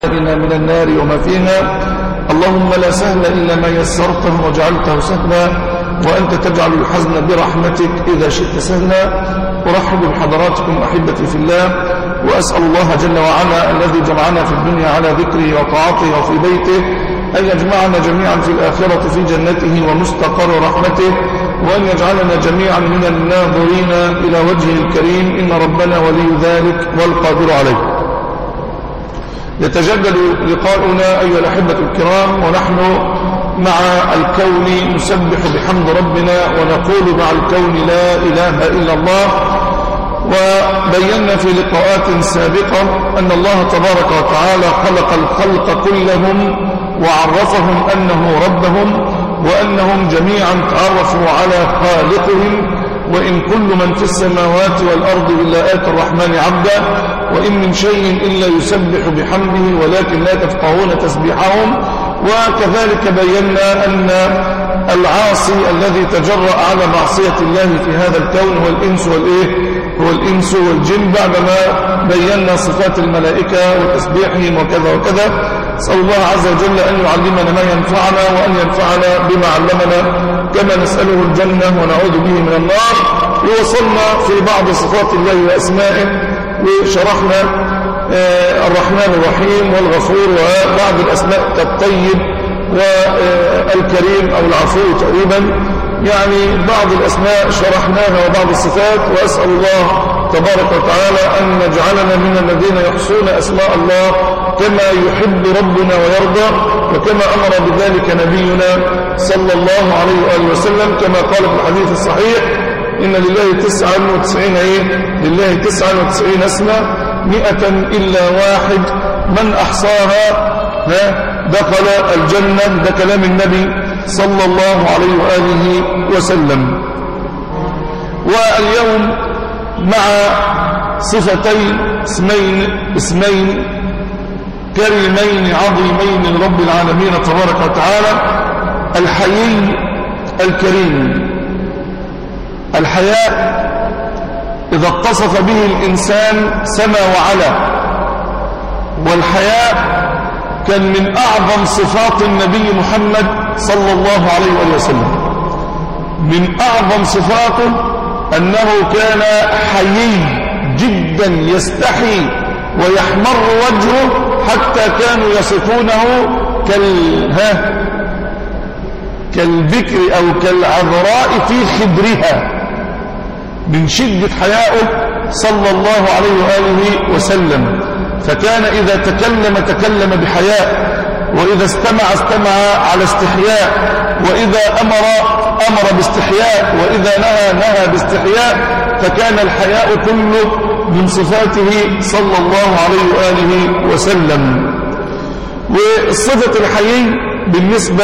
بنا من النار وما فيها اللهم لا سهل إلا ما يسرته وجعلته سهلا وأنت تجعل الحزن برحمتك إذا شئت سهلا أرحب بحضراتكم أحبتي في الله وأسأل الله جل وعلا الذي جمعنا في الدنيا على ذكره وطاعته وفي بيته أن يجمعنا جميعا في الآخرة في جنته ومستقر رحمته وأن يجعلنا جميعا من الناظرين إلى وجهه الكريم إن ربنا ولي ذلك والقادر عليه يتجدد لقاؤنا أيها الأحبة الكرام ونحن مع الكون نسبح بحمد ربنا ونقول مع الكون لا إله إلا الله وبينا في لقاءات سابقة أن الله تبارك وتعالى خلق الخلق كلهم وعرفهم أنه ربهم وأنهم جميعا تعرفوا على خالقهم وإن كل من في السماوات والأرض إلا آت الرحمن عبدا وإن من شيء إلا يسبح بحمده ولكن لا تفقهون تسبيحهم وكذلك بينا أن العاصي الذي تجرأ على معصية الله في هذا الكون هو الإنس والإيه هو الإنس والجن بعدما بينا صفات الملائكة وتسبيحهم وكذا وكذا نسأل الله عز وجل أن يعلمنا ما ينفعنا وأن ينفعنا بما علمنا كما نسأله الجنة ونعوذ به من النار ووصلنا في بعض صفات الله وأسمائه وشرحنا الرحمن الرحيم والغفور وبعض الأسماء كالطيب والكريم أو العفو تقريبا يعني بعض الأسماء شرحناها وبعض الصفات وأسأل الله تبارك وتعالى أن نجعلنا من الذين يحصون أسماء الله كما يحب ربنا ويرضى وكما أمر بذلك نبينا صلى الله عليه وآله وسلم كما قال في الحديث الصحيح إن لله تسعا وتسعين إيه لله تسعا وتسعين اسما مئة إلا واحد من أحصاها دخل الجنة ده كلام النبي صلى الله عليه وآله وسلم واليوم مع صفتين اسمين اسمين كريمين عظيمين لرب العالمين تبارك وتعالى الحيي الكريم الحياء إذا اتصف به الإنسان سما وعلا والحياء كان من أعظم صفات النبي محمد صلى الله عليه وسلم من أعظم صفاته أنه كان حيي جدا يستحي ويحمر وجهه حتى كانوا يصفونه كال ها كالبكر أو كالعذراء في خدرها من شدة حيائه صلى الله عليه وآله وسلم فكان إذا تكلم تكلم بحياء وإذا استمع استمع على استحياء وإذا أمر أمر باستحياء وإذا نهى نهى باستحياء فكان الحياء كله من صفاته صلى الله عليه وآله وسلم والصفة الحيي بالنسبة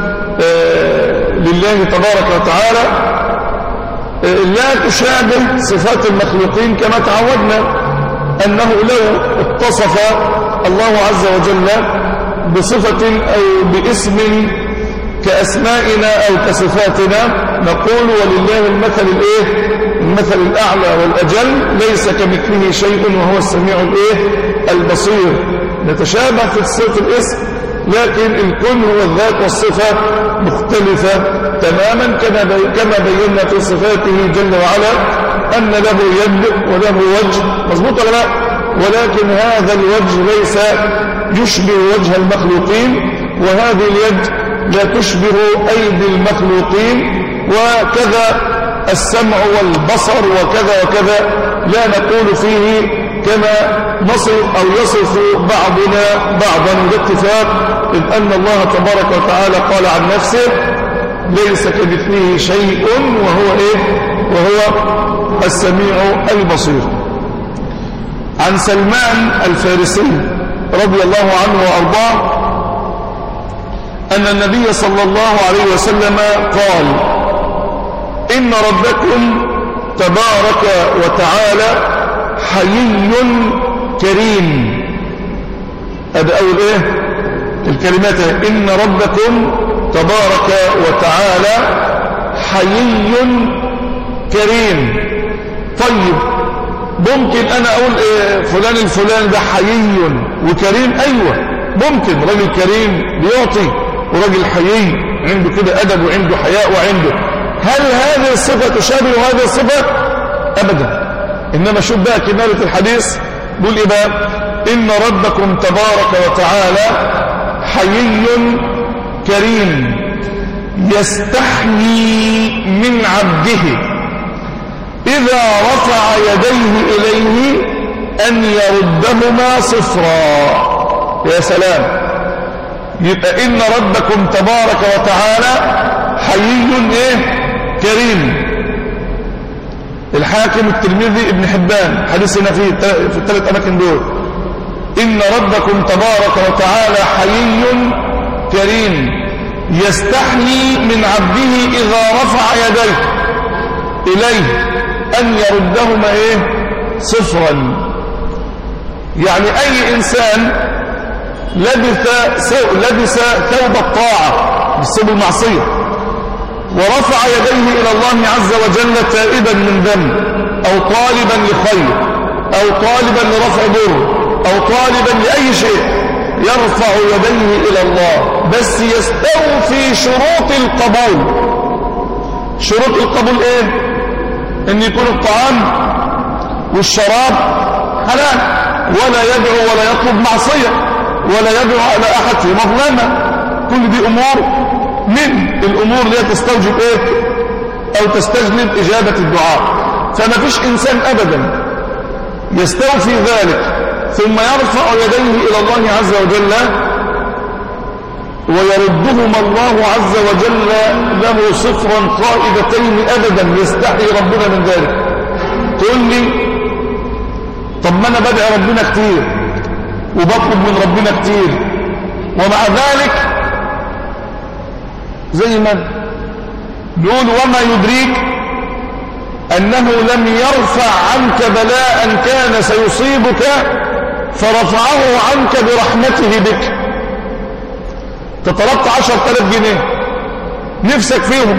لله تبارك وتعالى لا تشابه صفات المخلوقين كما تعودنا أنه لو اتصف الله عز وجل بصفة أو باسم كأسمائنا أو كصفاتنا نقول ولله المثل الإيه المثل الأعلى والأجل ليس كمثله شيء وهو السميع الإيه البصير نتشابه في صفة الاسم لكن الكل هو الذات والصفة مختلفة تماما كما بينا في صفاته جل وعلا أن له يد وله وجه مظبوط ولا لا ولكن هذا الوجه ليس يشبه وجه المخلوقين وهذه اليد لا تشبه أيدي المخلوقين وكذا السمع والبصر وكذا وكذا لا نقول فيه كما نصف أو يصف بعضنا بعضا باتفاق إذ أن الله تبارك وتعالى قال عن نفسه ليس كمثله شيء وهو إيه وهو السميع البصير عن سلمان الفارسي رضي الله عنه وأرضاه أن النبي صلى الله عليه وسلم قال إن ربكم تبارك وتعالى حيي كريم هذا أول إيه الكلمات إن ربكم تبارك وتعالى حيي كريم طيب ممكن انا اقول إيه فلان الفلان ده حيي وكريم ايوه ممكن راجل كريم بيعطي وراجل حيي عنده كده ادب وعنده حياء وعنده هل هذه الصفة تشابه هذه الصفة ابدا انما شوف بقى كمالة الحديث بيقول ايه بقى ان ربكم تبارك وتعالى حيي كريم يستحيي من عبده إذا رفع يديه إليه أن يردهما صفرا يا سلام يبقى إن ربكم تبارك وتعالى حيي إيه كريم الحاكم الترمذي ابن حبان حديثنا في في الثلاث أماكن دول إن ربكم تبارك وتعالى حيي كريم يستحيي من عبده إذا رفع يديه إليه أن يردهما إيه صفرا يعني أي إنسان لبث لبس ثوب الطاعة بسبب المعصية ورفع يديه إلى الله عز وجل تائبا من ذنب أو طالبا لخير أو طالبا لرفع ضر أو طالبا لأي شيء يرفع يديه إلى الله بس يستوفي شروط القبول شروط القبول إيه ان يكون الطعام والشراب حلال ولا يدعو ولا يطلب معصية ولا يدعو على أحد في مظلمة كل دي أمور من الأمور اللي تستوجب إيه أو تستجلب إجابة الدعاء فما فيش إنسان أبدا يستوفي ذلك ثم يرفع يديه إلى الله عز وجل ويردهما الله عز وجل له صفرا خائبتين أبدا يستحي ربنا من ذلك تقول لي طب ما أنا بدعي ربنا كتير وبطلب من ربنا كتير ومع ذلك زي ما نقول وما يدريك أنه لم يرفع عنك بلاء كان سيصيبك فرفعه عنك برحمته بك تطلبت عشر تلاف جنيه نفسك فيهم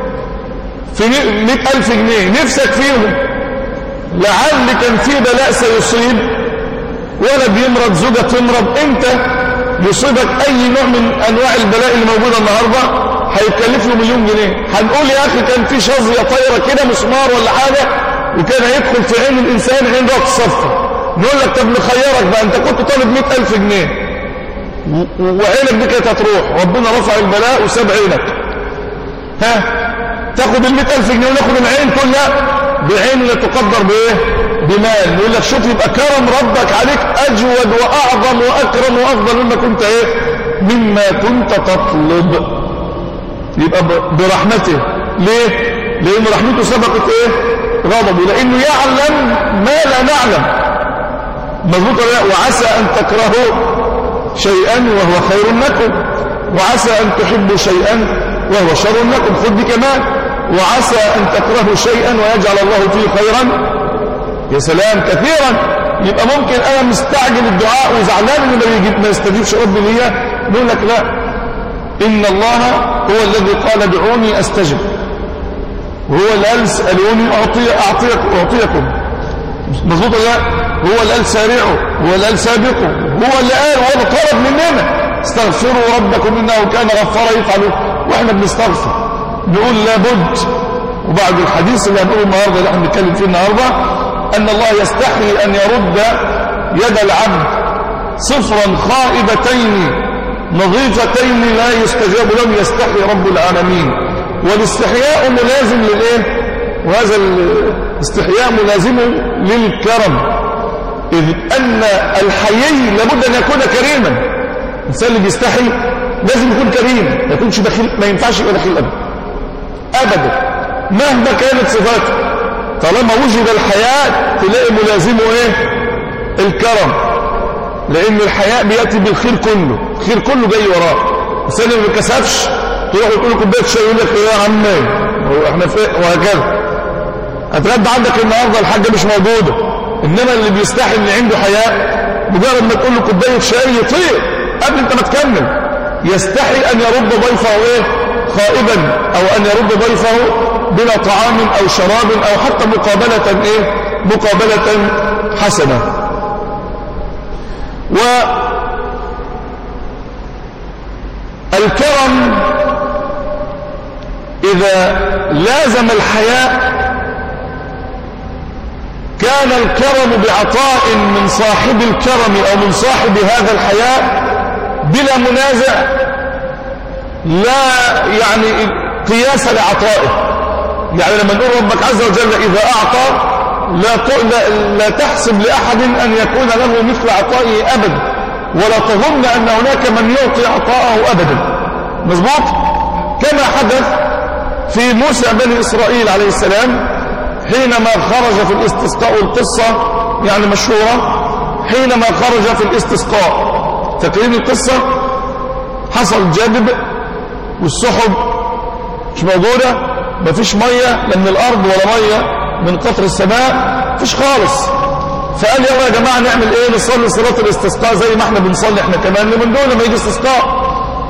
في مئة ألف جنيه نفسك فيهم لعل كان في بلاء سيصيب ولد يمرض زوجة تمرض انت يصيبك اي نوع من انواع البلاء اللي موجودة النهاردة هيكلف له مليون جنيه هنقول يا اخي كان في شظية طايرة كده مسمار ولا حاجة وكان هيدخل في عين الانسان عين رأس الصفة نقول لك طب نخيرك بقى انت كنت طالب مئة ألف جنيه وعينك دي كانت هتروح ربنا رفع البلاء وساب عينك ها تاخد ال ألف جنيه وناخد العين كلها بعين اللي تقدر بايه بمال يقول لك شوف يبقى كرم ربك عليك اجود واعظم واكرم وافضل مما كنت ايه مما كنت تطلب يبقى برحمته ليه لان رحمته سبقت ايه غضبه لانه يعلم ما لا نعلم مظبوط وعسى ان تكرهوا شيئا وهو خير لكم وعسى أن تحبوا شيئا وهو شر لكم خذ دي كمان وعسى أن تكرهوا شيئا ويجعل الله فيه خيرا يا سلام كثيرا يبقى ممكن أنا مستعجل الدعاء وزعلان إن ما, يجيب ما يستجيبش ربي ليا نقول لك لا إن الله هو الذي قال ادعوني أستجب وهو اللي قال اسألوني أعطي أعطيكم, أعطيكم مظبوط لا هو اللي قال سارعوا هو اللي قال سابقوا هو اللي قال هو اللي طلب مننا استغفروا ربكم انه كان غفارا يفعلوا واحنا بنستغفر نقول لابد وبعد الحديث اللي هنقوله النهارده اللي احنا بنتكلم فيه النهارده ان الله يستحي ان يرد يد العبد صفرا خائبتين نظيفتين لا يستجاب لهم يستحي رب العالمين والاستحياء ملازم للايه وهذا الاستحياء ملازم للكرم إذ أن الحيي لابد أن يكون كريما الإنسان اللي بيستحي لازم يكون كريم ما يكونش بخيل ما ينفعش يبقى بخيل أبدا أبدا مهما كانت صفاته طالما وجد الحياء تلاقي ملازمه إيه الكرم لأن الحياء بيأتي بالخير كله الخير كله جاي وراه الإنسان اللي ما بيكسفش تروح يقول له كوبايه شاي يقول لك إيه يا عمي احنا في وهكذا هتغدى عندك النهارده الحاجه مش موجوده انما اللي بيستحي ان عنده حياء مجرد ما تقول له كوبايه شاي يطير قبل انت ما تكمل يستحي ان يرد ضيفه ايه خائبا او ان يرد ضيفه بلا طعام او شراب او حتى مقابله ايه مقابلة حسنة والكرم إذا لازم الحياء كان الكرم بعطاء من صاحب الكرم أو من صاحب هذا الحياء بلا منازع لا يعني قياس لعطائه يعني لما نقول ربك عز وجل إذا أعطى لا, لا, لا تحسب لأحد أن يكون له مثل عطائه أبدا ولا تظن أن هناك من يعطي عطاءه أبدا مظبوط كما حدث في موسى بني إسرائيل عليه السلام حينما خرج في الاستسقاء القصة يعني مشهورة حينما خرج في الاستسقاء تقريب القصة حصل جدب والسحب مش موجودة مفيش مية لا من الأرض ولا مية من قطر السماء مفيش خالص فقال يلا يا جماعة نعمل ايه نصلي صلاة الاستسقاء زي ما احنا بنصلي احنا كمان من دون ما يجي استسقاء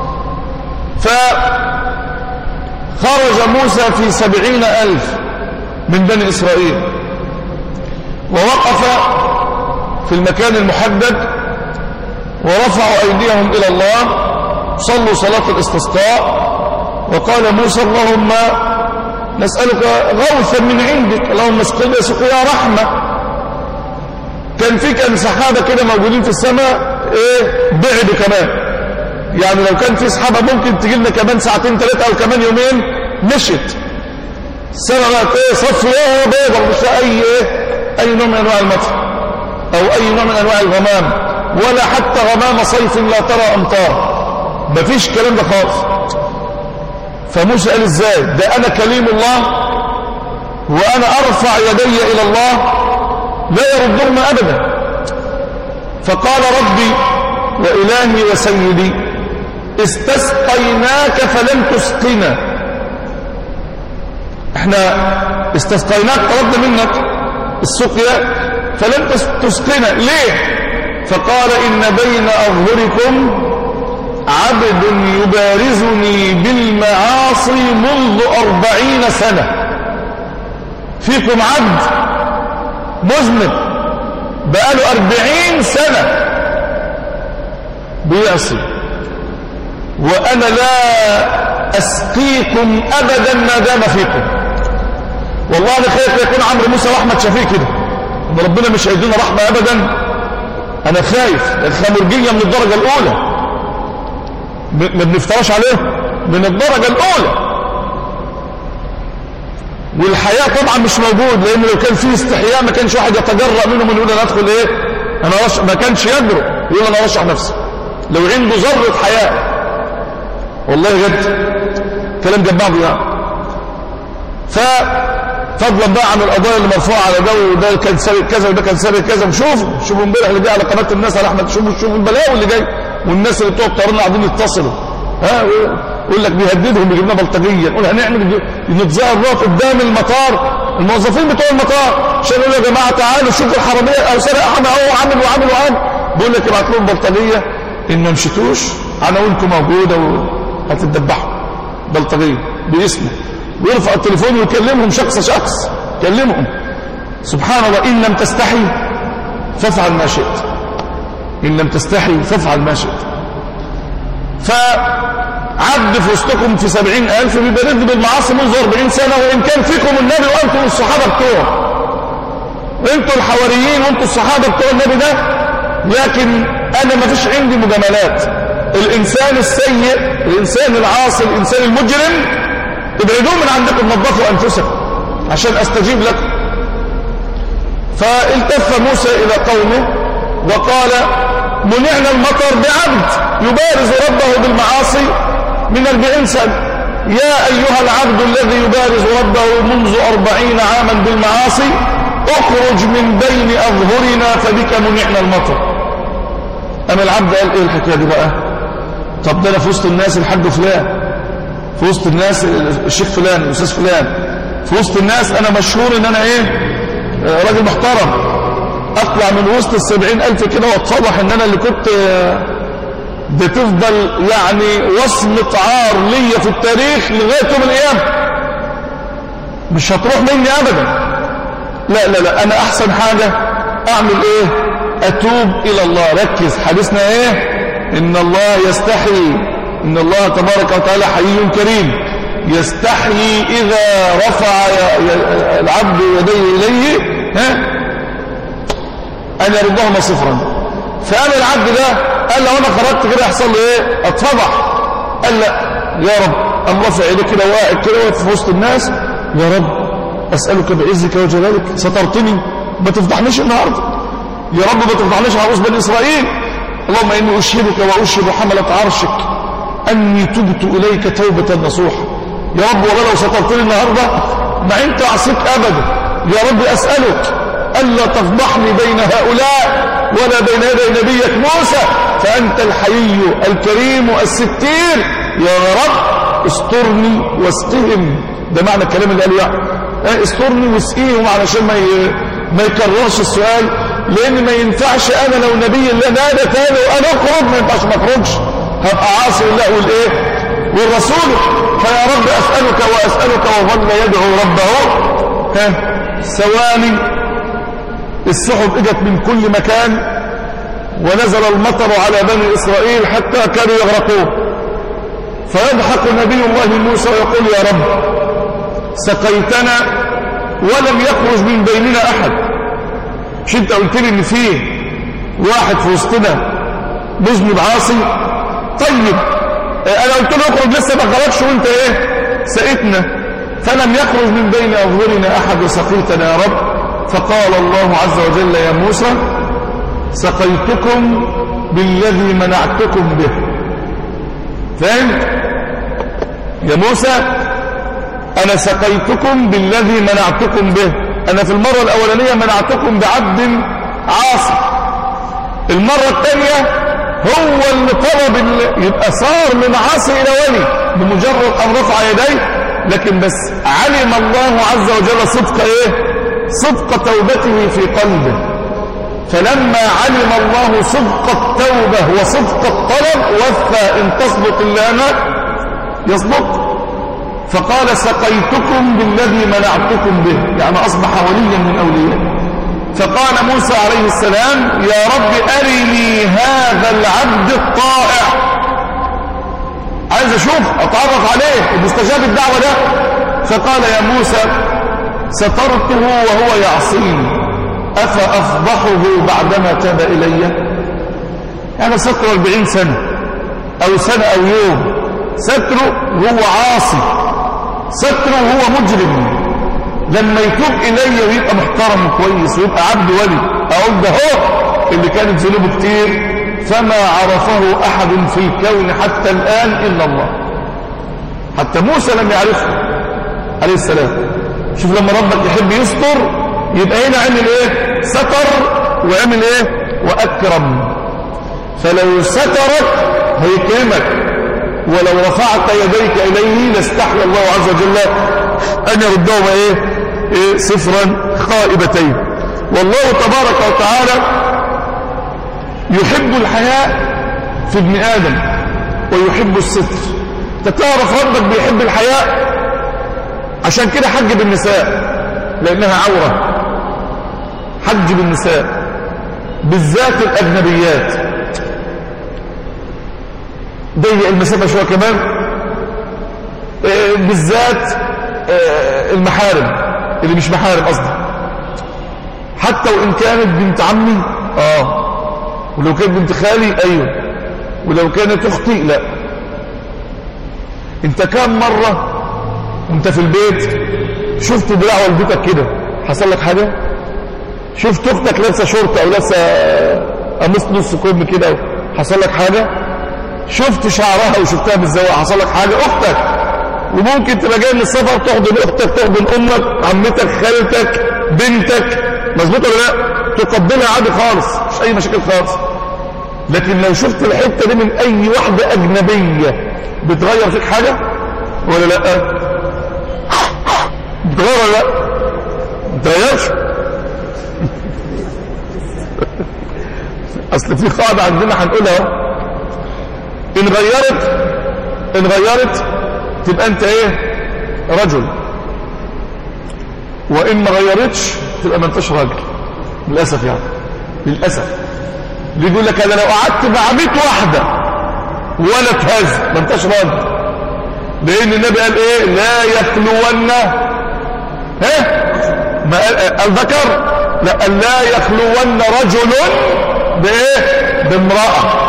فخرج موسى في سبعين ألف من بني إسرائيل ووقف في المكان المحدد ورفعوا أيديهم إلى الله صلوا صلاة الاستسقاء وقال موسى اللهم نسألك غوثا من عندك اللهم اسقنا سقيا رحمة كان في كان سحابة كده موجودين في السماء ايه بعدوا كمان يعني لو كان في سحابة ممكن تجي لنا كمان ساعتين ثلاثة او كمان يومين مشت السماء بقت ايه صفي ايه بيضة مش اي ايه اي نوع من انواع المطر او اي نوع من انواع الغمام ولا حتى غمام صيف لا ترى امطار مفيش كلام ده خالص فموسى قال ازاي ده انا كليم الله وانا ارفع يدي الى الله لا يردهما ابدا فقال ربي والهي وسيدي استسقيناك فلم تسقنا احنا استسقيناك طلبنا منك السقيا فلم تسقنا ليه فقال ان بين اظهركم عبد يبارزني بالمعاصي منذ أربعين سنة فيكم عبد مذنب بقاله أربعين سنة بيعصي وأنا لا أسقيكم أبدا ما دام فيكم والله أنا خايف يكون عمرو موسى وأحمد شفيق كده إن ربنا مش هيدينا رحمة أبدا أنا خايف الخمرجية من الدرجة الأولى ما بنفتراش عليه من الدرجة الأولى والحياة طبعا مش موجود لأن لو كان فيه استحياء ما كانش واحد يتجرأ منهم من يقول أنا أدخل إيه أنا رش... ما كانش يجرؤ يقول أنا أرشح نفسي لو عنده ذرة حياة والله جد كلام جنب بعضه يعني ففضلا بقى عن القضايا اللي مرفوعه على ده وده كان سابق كذا وده كان سابق كذا وشوفوا شوفوا امبارح اللي جاي على قناه الناس على احمد شوفوا شوفوا البلاوي اللي جاي والناس اللي بتوع الطيران قاعدين يتصلوا ها يقول لك بيهددهم يجيب لنا بلطجيه نقول هنعمل نتظاهر نقف قدام المطار الموظفين بتوع المطار عشان يقولوا يا جماعه تعالوا شوفوا الحراميه او سرق اهو عمل وعمل وعمل بيقول لك ابعت لهم بلطجيه ان ما مشيتوش عناوينكم موجوده وهتتذبحوا بلطجيه باسمه ويرفع التليفون ويكلمهم شخص شخص كلمهم سبحان الله ان لم تستحي فافعل ما شئت إن لم تستحي فافعل ما شئت فعبد في وسطكم في سبعين ألف بيبرد بالمعاصي منذ أربعين سنة وإن كان فيكم النبي وأنتم الصحابة بتوعه وانتم الحواريين وانتم الصحابة بتوع النبي ده لكن أنا ما فيش عندي مجاملات الإنسان السيء الإنسان العاصي الإنسان المجرم ابعدوه من عندكم نظفوا أنفسكم عشان أستجيب لكم فالتف موسى إلى قومه وقال منعنا المطر بعبد يبارز ربه بالمعاصي من أربعين سنة يا أيها العبد الذي يبارز ربه منذ أربعين عاما بالمعاصي اخرج من بين أظهرنا فبك منعنا المطر أما العبد قال إيه الحكاية دي بقى طب ده أنا في وسط الناس الحاج فلان في وسط الناس الشيخ فلان الأستاذ فلان في وسط الناس أنا مشهور إن أنا إيه راجل محترم اطلع من وسط السبعين الف كده واتفضح ان انا اللي كنت بتفضل يعني وصمة عار ليا في التاريخ لغاية يوم القيامة مش هتروح مني ابدا لا لا لا انا احسن حاجة اعمل ايه اتوب الى الله ركز حديثنا ايه ان الله يستحي ان الله تبارك وتعالى حي كريم يستحيي اذا رفع العبد يديه اليه ها ان يردهما صفرا فقال العبد ده قال لو انا خرجت كده يحصل لي ايه اتفضح قال لا يا رب قام رافع ايديه كده واقف كده واقف في وسط الناس يا رب اسالك بعزك وجلالك سترتني ما تفضحنيش النهارده يا رب ما تفضحنيش عروس بني اسرائيل اللهم اني اشهدك واشهد حمله عرشك اني تبت اليك توبه نصوحه يا رب والله لو سترتني النهارده ما انت اعصيك ابدا يا رب اسالك الا تفضحني بين هؤلاء ولا بين يدي نبيك موسى فانت الحي الكريم الستير يا رب استرني واستهم ده معنى الكلام اللي قاله يعني استرني واسقيهم علشان ما ما يكررش السؤال لان ما ينفعش انا لو نبي الله نادى تاني وانا اخرج ما ينفعش ما اخرجش هبقى عاصي الله والايه والرسول فيا رب اسالك واسالك وظل يدعو ربه ها ثواني السحب اجت من كل مكان ونزل المطر على بني اسرائيل حتى كانوا يغرقون فيضحك نبي الله موسى ويقول يا رب سقيتنا ولم يخرج من بيننا أحد مش انت قلت لي ان فيه واحد في وسطنا مذنب عاصي طيب انا قلت له اخرج لسه ما خرجش وانت ايه سقيتنا فلم يخرج من بين اظهرنا احد وسقيتنا يا رب فقال الله عز وجل يا موسى سقيتكم بالذي منعتكم به فهمت يا موسى أنا سقيتكم بالذي منعتكم به أنا في المرة الأولانية منعتكم بعبد عاصي المرة الثانية هو اللي طلب اللي يبقى صار من عاصي إلى ولي بمجرد أن رفع يديه لكن بس علم الله عز وجل صدق إيه صدق توبته في قلبه فلما علم الله صدق التوبة وصدق الطلب وفى إن تصدق اللامة يصدق فقال سقيتكم بالذي منعتكم به يعني أصبح وليا من أولياء فقال موسى عليه السلام يا رب أرني هذا العبد الطائع عايز أشوف أتعرف عليه المستجاب الدعوة ده فقال يا موسى سترته وهو يعصيني أفأفضحه بعدما تاب إلي يعني ستر 40 سنة أو سنة أو يوم ستره هو عاصي ستره هو مجرم لما يتوب إلي ويبقى محترم كويس ويبقى عبد ولي أقول ده هو اللي كانت ذنوبه كتير فما عرفه أحد في الكون حتى الآن إلا الله حتى موسى لم يعرفه عليه السلام شوف لما ربك يحب يستر يبقى هنا عمل ايه ستر وعمل ايه واكرم فلو سترك هيكرمك ولو رفعت يديك اليه لاستحيا الله عز وجل ان يردهما ايه, إيه صفرا خائبتين والله تبارك وتعالى يحب الحياء في ابن ادم ويحب الستر تتعرف ربك بيحب الحياء عشان كده حجب النساء لانها عوره حج بالنساء بالذات الأجنبيات ضيق المسافة شوية كمان بالذات المحارم اللي مش محارم قصدي حتى وإن كانت بنت عمي آه ولو كانت بنت خالي أيوه ولو كانت أختي لا انت كام مرة انت في البيت شفت دراع والدتك كده حصل لك حاجة شفت اختك لابسه شورت او لابسه قميص نص كم كده حصل لك حاجه شفت شعرها وشفتها بالزواج حصل لك حاجه اختك وممكن تبقى جاي من السفر تحضن اختك تحضن امك عمتك خالتك بنتك مظبوط ولا لا تقبلها عادي خالص مش اي مشاكل خالص لكن لو شفت الحته دي من اي واحده اجنبيه بتغير فيك حاجه ولا لا بتغير ولا لا ما بتغيرش اصل في قاعدة عندنا هنقولها ان غيرت ان غيرت تبقى انت ايه رجل وان ما غيرتش تبقى ما انتش راجل للاسف يعني للاسف بيقول لك انا لو قعدت مع 100 واحده ولا تهز ما انتش راجل لان النبي قال ايه لا يخلون ها ما قال الذكر لا قال لا يخلون رجل بايه بامراه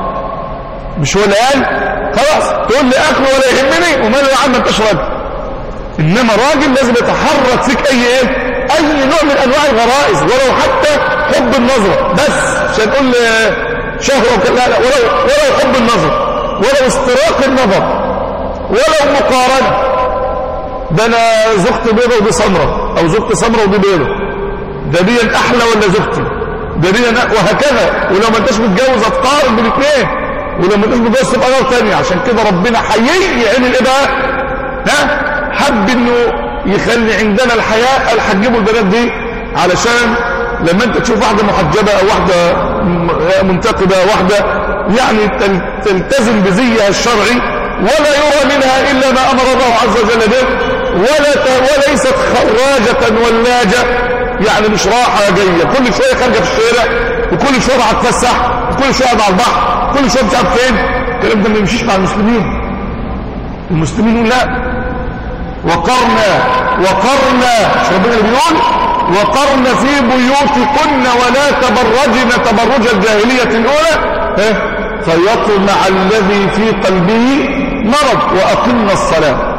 مش هو اللي قال خلاص تقول لي اخلو ولا يهمني وما يا عم انتش راجل انما راجل لازم يتحرك فيك اي ايه اي نوع من انواع الغرائز ولو حتى حب النظره بس مش هتقول شهوه لا لا ولو ولو حب النظر ولو استراق النظر ولو مقارنه ده انا زوجتي بيضه ودي سمره او زوجتي سمره ودي بيضه ده دي احلى ولا زوجتي ده دي وهكذا ولو ما انتش متجوز هتقارن بين الاثنين ولو ما انتش متجوز تبقى نار ثانيه عشان كده ربنا حيي يعمل ايه بقى ها حب انه يخلي عندنا الحياة قال هتجيبوا البنات دي علشان لما انت تشوف واحدة محجبة او واحدة منتقبة واحدة يعني تلتزم بزيها الشرعي ولا يرى منها إلا ما أمر الله عز وجل به ولا وليست خراجة ولاجة يعني مش راحة جاية كل شوية خارجة في الشارع وكل شوية هتفسح وكل شوية على البحر كل شوية مش عارف فين الكلام ده ما يمشيش مع المسلمين المسلمين يقول لا وقرنا وقرنا مش ربنا اللي بيقول وقرن في بيوتكن ولا تبرجن تبرج الجاهلية الأولى إيه؟ فيطمع الذي في قلبه مرض وأقمنا الصلاة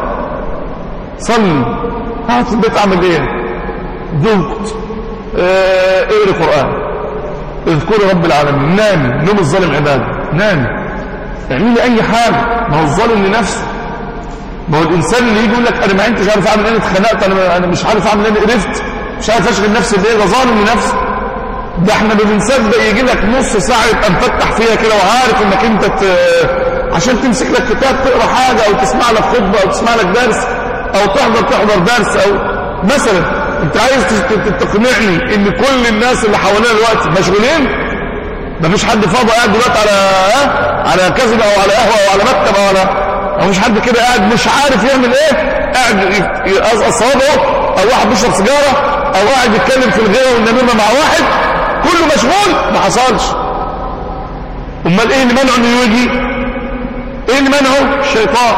صلي قاعد في البيت اعمل ايه ذقت اه اقري قرآن اذكري رب العالمين نامي نوم الظالم عباده نامي اعملي اي حاجة ما هو الظالم لنفسه ما هو الانسان اللي يجي يقول لك انا ما انتش عارف اعمل ايه اتخنقت انا انا مش عارف اعمل ايه قرفت مش عارف اشغل نفسي بايه ده ظالم لنفسه ده احنا بنصدق يجي لك نص ساعه يبقى مفتح فيها كده وعارف انك انت ت... عشان تمسك لك كتاب تقرا حاجه او تسمع لك خطبه او تسمع لك درس او تحضر تحضر درس او مثلا انت عايز تقنعني ان كل الناس اللي حوالينا دلوقتي مشغولين مفيش حد فاضي قاعد دلوقتي على على كذبه او على قهوه او على مكتب او على او مش حد كده قاعد مش عارف يعمل ايه قاعد يقصقص صوابعه او واحد بيشرب سيجاره او قاعد يتكلم في الغيره والنميمه مع واحد كله مشغول ما حصلش امال ايه اللي منعه انه يجي ايه اللي منعه الشيطان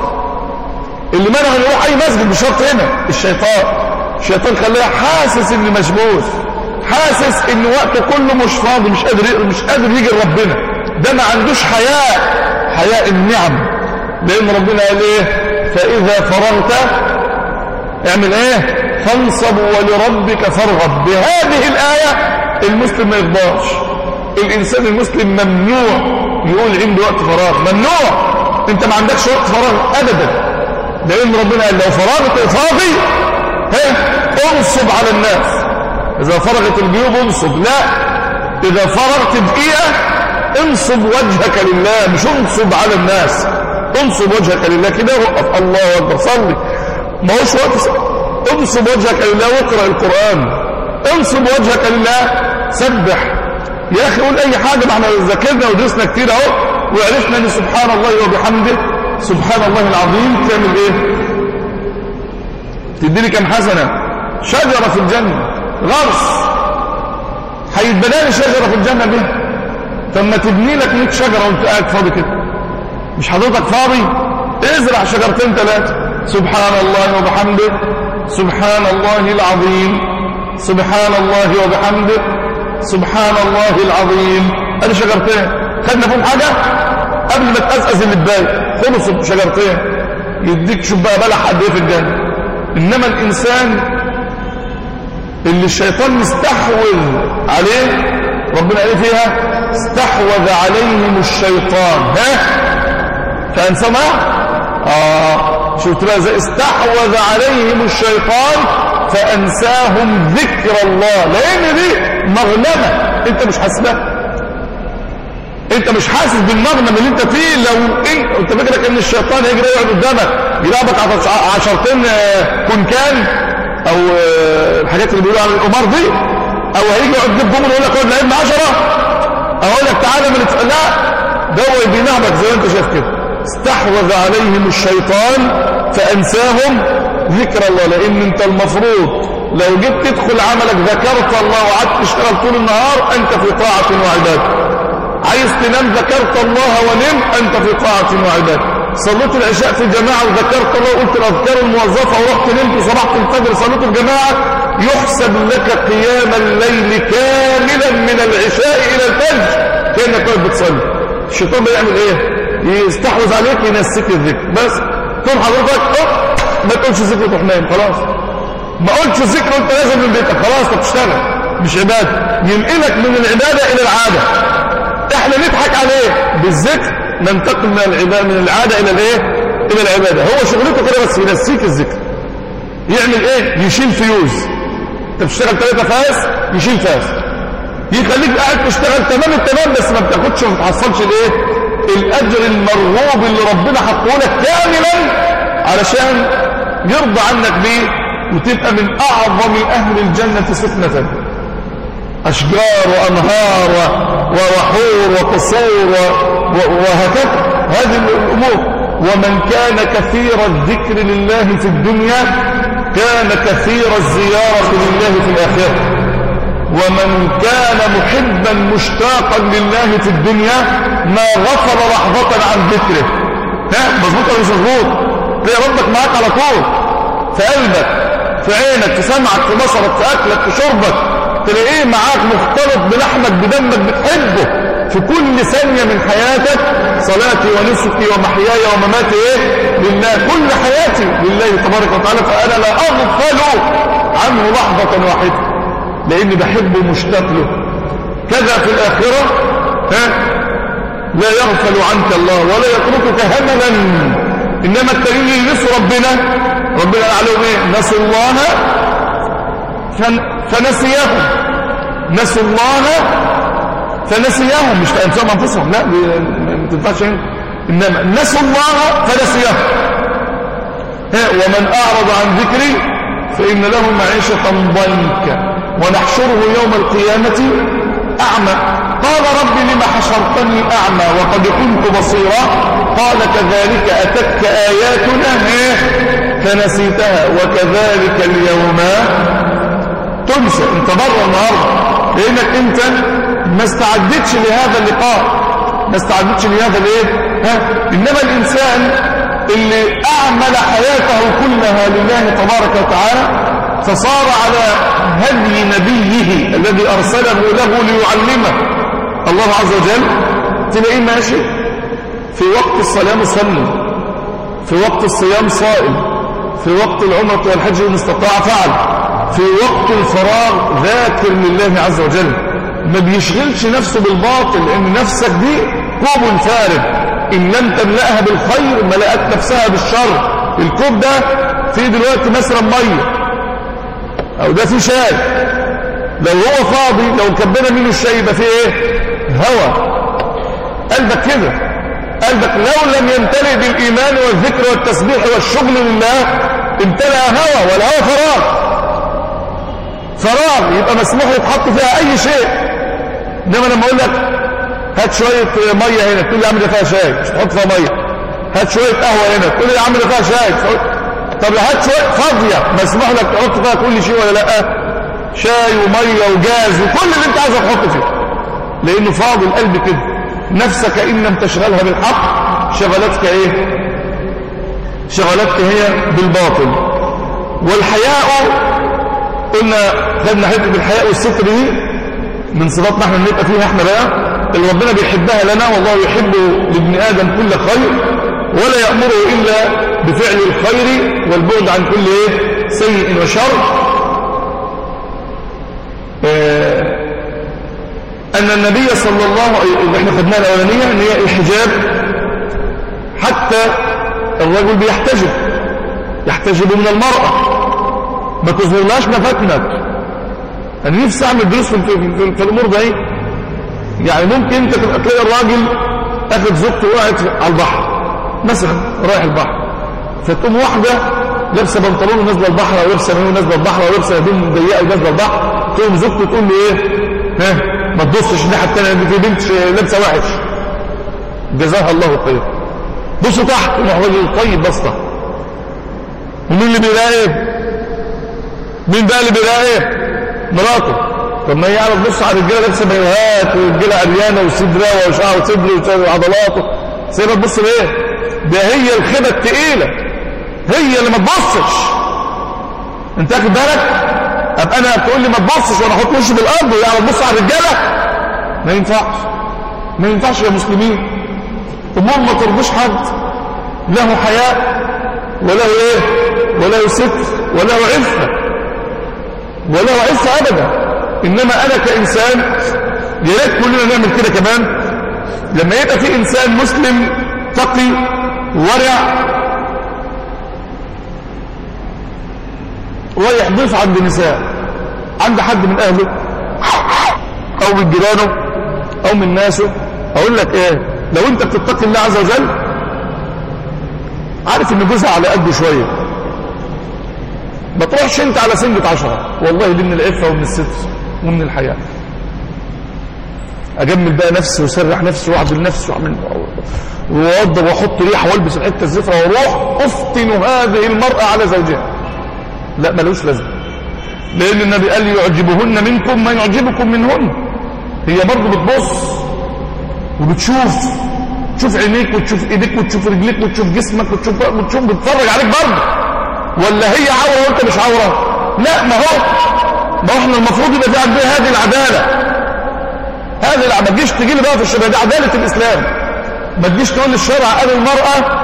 اللي منعه انه يروح اي مسجد مش شرط هنا الشيطان الشيطان خلاه حاسس انه مشغول حاسس ان وقته كله مش فاضي مش قادر مش قادر يجي لربنا ده ما عندوش حياء حياء النعم لان ربنا قال ايه فاذا فرغت اعمل ايه فانصب ولربك فارغب بهذه الايه المسلم ما يغضبش الانسان المسلم ممنوع يقول عنده وقت فراغ ممنوع انت ما عندكش وقت فراغ ابدا لان ربنا قال لو فرغت فاضي ها انصب على الناس اذا فرغت الجيوب انصب لا اذا فرغت دقيقه انصب وجهك لله مش انصب على الناس انصب وجهك لله كده وقف الله اكبر صلي ما هوش وقت انصب وجهك لله واقرا القران انصب وجهك لله سبح يا اخي قول اي حاجه ما احنا ذاكرنا ودرسنا كتير اهو وعرفنا ان سبحان الله وبحمده سبحان الله العظيم تعمل ايه تدي لي كام حسنه شجره في الجنه غرس هيتبنى لي شجره في الجنه دي طب ما تبني لك 100 شجره وانت قاعد فاضي كده مش حضرتك فاضي ازرع شجرتين ثلاثه سبحان الله وبحمده سبحان الله العظيم سبحان الله وبحمده سبحان الله العظيم ادي شجرتين خدنا فيهم حاجه قبل ما تقزقز اللي ببالك خلصوا شجرتين يديك شوف بقى بلح قد ايه في الجنه انما الانسان اللي الشيطان مستحوذ عليه ربنا قال فيها استحوذ عليهم الشيطان ها فانسى ما اه شفت بقى ازاي استحوذ عليهم الشيطان فانساهم ذكر الله لان دي مغنمه انت مش حاسبها انت مش حاسس بالمغنم اللي انت فيه لو انت, انت فكرك ان الشيطان هيجري يقعد قدامك يلعبك عشرتين كونكان او الحاجات اللي بيقولوا على القمار دي او هيجي يقعد يجيب جمل ويقول لك اقعد لعبنا 10 اقول لك تعالى من لا ده هو بينعمك زي ما انت شايف كده استحوذ عليهم الشيطان فانساهم ذكر الله لان انت المفروض لو جيت تدخل عملك ذكرت الله وقعدت تشتغل طول النهار أنت في طاعة وعبادة عايز تنام ذكرت الله ونم أنت في طاعة وعبادة صليت العشاء في جماعة وذكرت الله وقلت الأذكار الموظفة ورحت نمت وصبحت الفجر صليت الجماعة يحسب لك قيام الليل كاملا من العشاء إلى الفجر كأنك واقف بتصلي الشيطان بيعمل إيه؟ يستحوذ عليك ينسيك الذكر بس تقول حضرتك ما تقولش ذكر تروح نايم خلاص ما قلتش الذكر وانت نازل من بيتك خلاص طب تشتغل مش عباده ينقلك من العباده الى العاده احنا نضحك عليه بالذكر ننتقل من العباده من العاده الى الايه الى العباده هو شغلته كده بس ينسيك الذكر يعمل ايه يشيل فيوز انت بتشتغل ثلاثه فاس يشيل فاس يخليك قاعد تشتغل تمام التمام بس ما بتاخدش وما بتحصلش الايه الاجر المرغوب اللي ربنا حطه لك كاملا علشان يرضى عنك بيه وتبقى من اعظم اهل الجنه سكنه اشجار وانهار ووحور وقصور وهكذا هذه الامور ومن كان كثير الذكر لله في الدنيا كان كثير الزياره لله في الاخره ومن كان محبا مشتاقا لله في الدنيا ما غفل لحظة عن ذكره ها مظبوط ولا مش مظبوط تلاقي ربك معاك على طول في قلبك في عينك في سمعك في بصرك في اكلك في شربك تلاقيه معاك مختلط بلحمك بدمك بتحبه في كل ثانية من حياتك صلاتي ونسكي ومحياي ومماتي ايه لله كل حياتي لله تبارك وتعالى فأنا لا أغفل عنه لحظة واحدة لاني بحبه ومشتاق له كذا في الاخره ها لا يغفل عنك الله ولا يتركك هملا انما التانيين اللي نسوا ربنا ربنا قال عليهم ايه نسوا الله فن... فنسيهم نسوا الله فنسيهم مش تنسوا انفسهم لا ما تنفعش انما نسوا الله فنسيهم ومن اعرض عن ذكري فان له معيشه ضنكا ونحشره يوم القيامة أعمى قال رب لما حشرتني أعمى وقد كنت بصيرا قال كذلك أتتك آياتنا فنسيتها وكذلك اليوم تنسى انت بره النهارده لانك انت ما استعدتش لهذا اللقاء ما استعدتش لهذا الايه ها انما الانسان اللي اعمل حياته كلها لله تبارك وتعالى فصار على هدي نبيه الذي أرسله له ليعلمه الله عز وجل تلاقيه ماشي في وقت الصلاة مصلي في وقت الصيام صائم في وقت العمرة والحج إن استطاع فعل في وقت الفراغ ذاكر لله عز وجل ما بيشغلش نفسه بالباطل لأن نفسك دي كوب فارغ إن لم تملأها بالخير ملأت نفسها بالشر الكوب ده فيه دلوقتي مثلا ميه او ده في شاي لو هو فاضي لو كبنا منه الشاي يبقى فيه ايه هوى قلبك كده قلبك لو لم يمتلئ بالايمان والذكر والتسبيح والشغل لله امتلأ هوى والهوى فراغ فراغ يبقى مسموح يتحط فيها اي شيء انما لما اقول لك هات شويه ميه هنا تقول لي يا عم ده فيها شاي مش تحط فيها ميه هات شويه قهوه هنا تقول لي يا عم ده فيها شاي طب هات شويه فاضيه مسموح لك تحط فيها كل شيء ولا لا شاي وميه وجاز وكل اللي انت عايز تحطه فيه لانه فاضي القلب كده نفسك ان لم تشغلها بالحق شغلتك ايه شغلتك هي بالباطل والحياء قلنا خدنا حته الحياء والستر دي من صفاتنا احنا نبقى فيها احنا بقى اللي ربنا بيحبها لنا والله يحب لابن ادم كل خير ولا يأمره إلا بفعل الخير والبعد عن كل إيه؟ سيء وشر آه أن النبي صلى الله عليه اللي احنا خدناها الأولانية أن هي الحجاب حتى الرجل بيحتجب يحتجب من المرأة ما تظهرلاش مفاتنك أنا نفسي أعمل دروس في, في, في الأمور دي يعني ممكن أنت تلاقي الراجل أخذ زوجته وقعت على البحر مثلا رايح البحر فتقوم واحدة لابسه بنطلون ونازله البحر او لابسه مايو نازله البحر او لابسه هدوم ضيقه ونازله البحر تقوم زوجته تقول له ايه ها ما تبصش الناحيه الثانيه دي بنت لابسه وحش جزاها الله خير بصوا تحت راح راجل طيب بسطه ومين اللي بيراقب مين بقى اللي بيلاقي ايه مراته طب ما هي قاعده تبص على الرجاله لابسه مايوهات ورجاله عريانه وصدرها وشعر وصدر وعضلاته سيبها تبص ليه ده هي الخيبه الثقيله هي اللي ما تبصش انت واخد بالك ابقى انا تقول لي ما تبصش وانا احط وشي بالارض ويعني تبص على الرجاله ما ينفعش ما ينفعش يا مسلمين امور ما ترضيش حد له حياء وله ايه وله ستر وله عفه وله عفه ابدا انما انا كانسان يا ريت كلنا نعمل كده كمان لما يبقى في انسان مسلم تقي ورع رايح ضيف عند نساء عند حد من اهله او من جيرانه او من ناسه اقول لك ايه لو انت بتتقي الله عز وجل عارف ان جوزها على قده شويه ما تروحش انت على سنة عشرة والله دي من العفة ومن الستر ومن الحياة اجمل بقى نفسي وسرح نفسي واعدل نفسي واعمل واوضب واحط ريحه والبس الحته الزفره واروح افتن هذه المراه على زوجها لا ملوش لازمه لان النبي قال يعجبهن منكم ما يعجبكم منهن هي برضه بتبص وبتشوف تشوف عينيك وتشوف ايديك وتشوف رجليك وتشوف جسمك وتشوف وتشوف بتتفرج عليك برضه ولا هي عوره وانت مش عوره لا ما هو ما احنا المفروض يبقى في عندنا هذه العداله هذه العداله ما تجيش تجي لي بقى في الشباب دي عداله الاسلام ما تجيش تقول للشرع قال المراه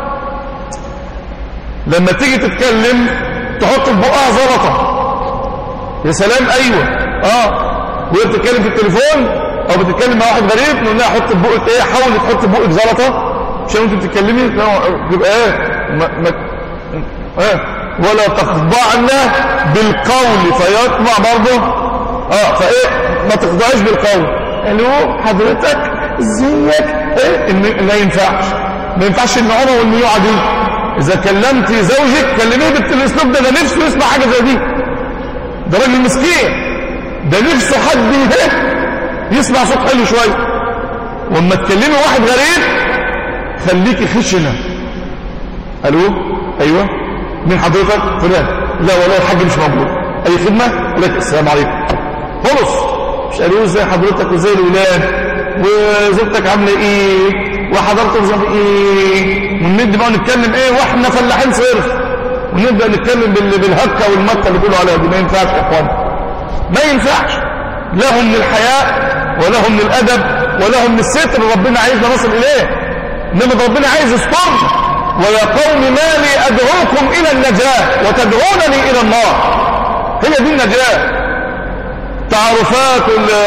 لما تيجي تتكلم تحط في بقها زلطه يا سلام ايوه اه وهي بتتكلم في التليفون او بتتكلم مع واحد غريب نقول لها حط في بقك ايه حاولي تحط في بقك زلطه عشان انت بتتكلمي يبقى ايه ما ما ايه ولا تخضعن بالقول فيطمع برضه اه فايه ما تخضعيش بالقول الو حضرتك ازيك ايه إن لا ينفعش ما ينفعش النعومه والميوعه دي اذا كلمت زوجك كلميه بالاسلوب ده ده نفسه يسمع حاجه زي دي ده راجل مسكين ده نفسه حد ايه يسمع صوت حلو شويه واما تكلمي واحد غريب خليكي خشنه الو ايوه مين حضرتك فلان لا والله الحاج مش موجود اي خدمه لك السلام عليكم خلص مش قالوا ازاي حضرتك وازاي الاولاد وزوجتك عامله ايه وحضرتك زي ايه ونبدا بقى نتكلم ايه واحنا فلاحين صرف ونبدا نتكلم بالهكه والمكه اللي بيقولوا عليها دي ما ينفعش يا اخوان ما ينفعش لهم من الحياء ولهم من الادب ولهم من الستر ربنا عايزنا نصل اليه انما ربنا عايز يستر ويا قوم ما لي ادعوكم الى النجاه وتدعونني الى النار هي دي النجاه تعارفات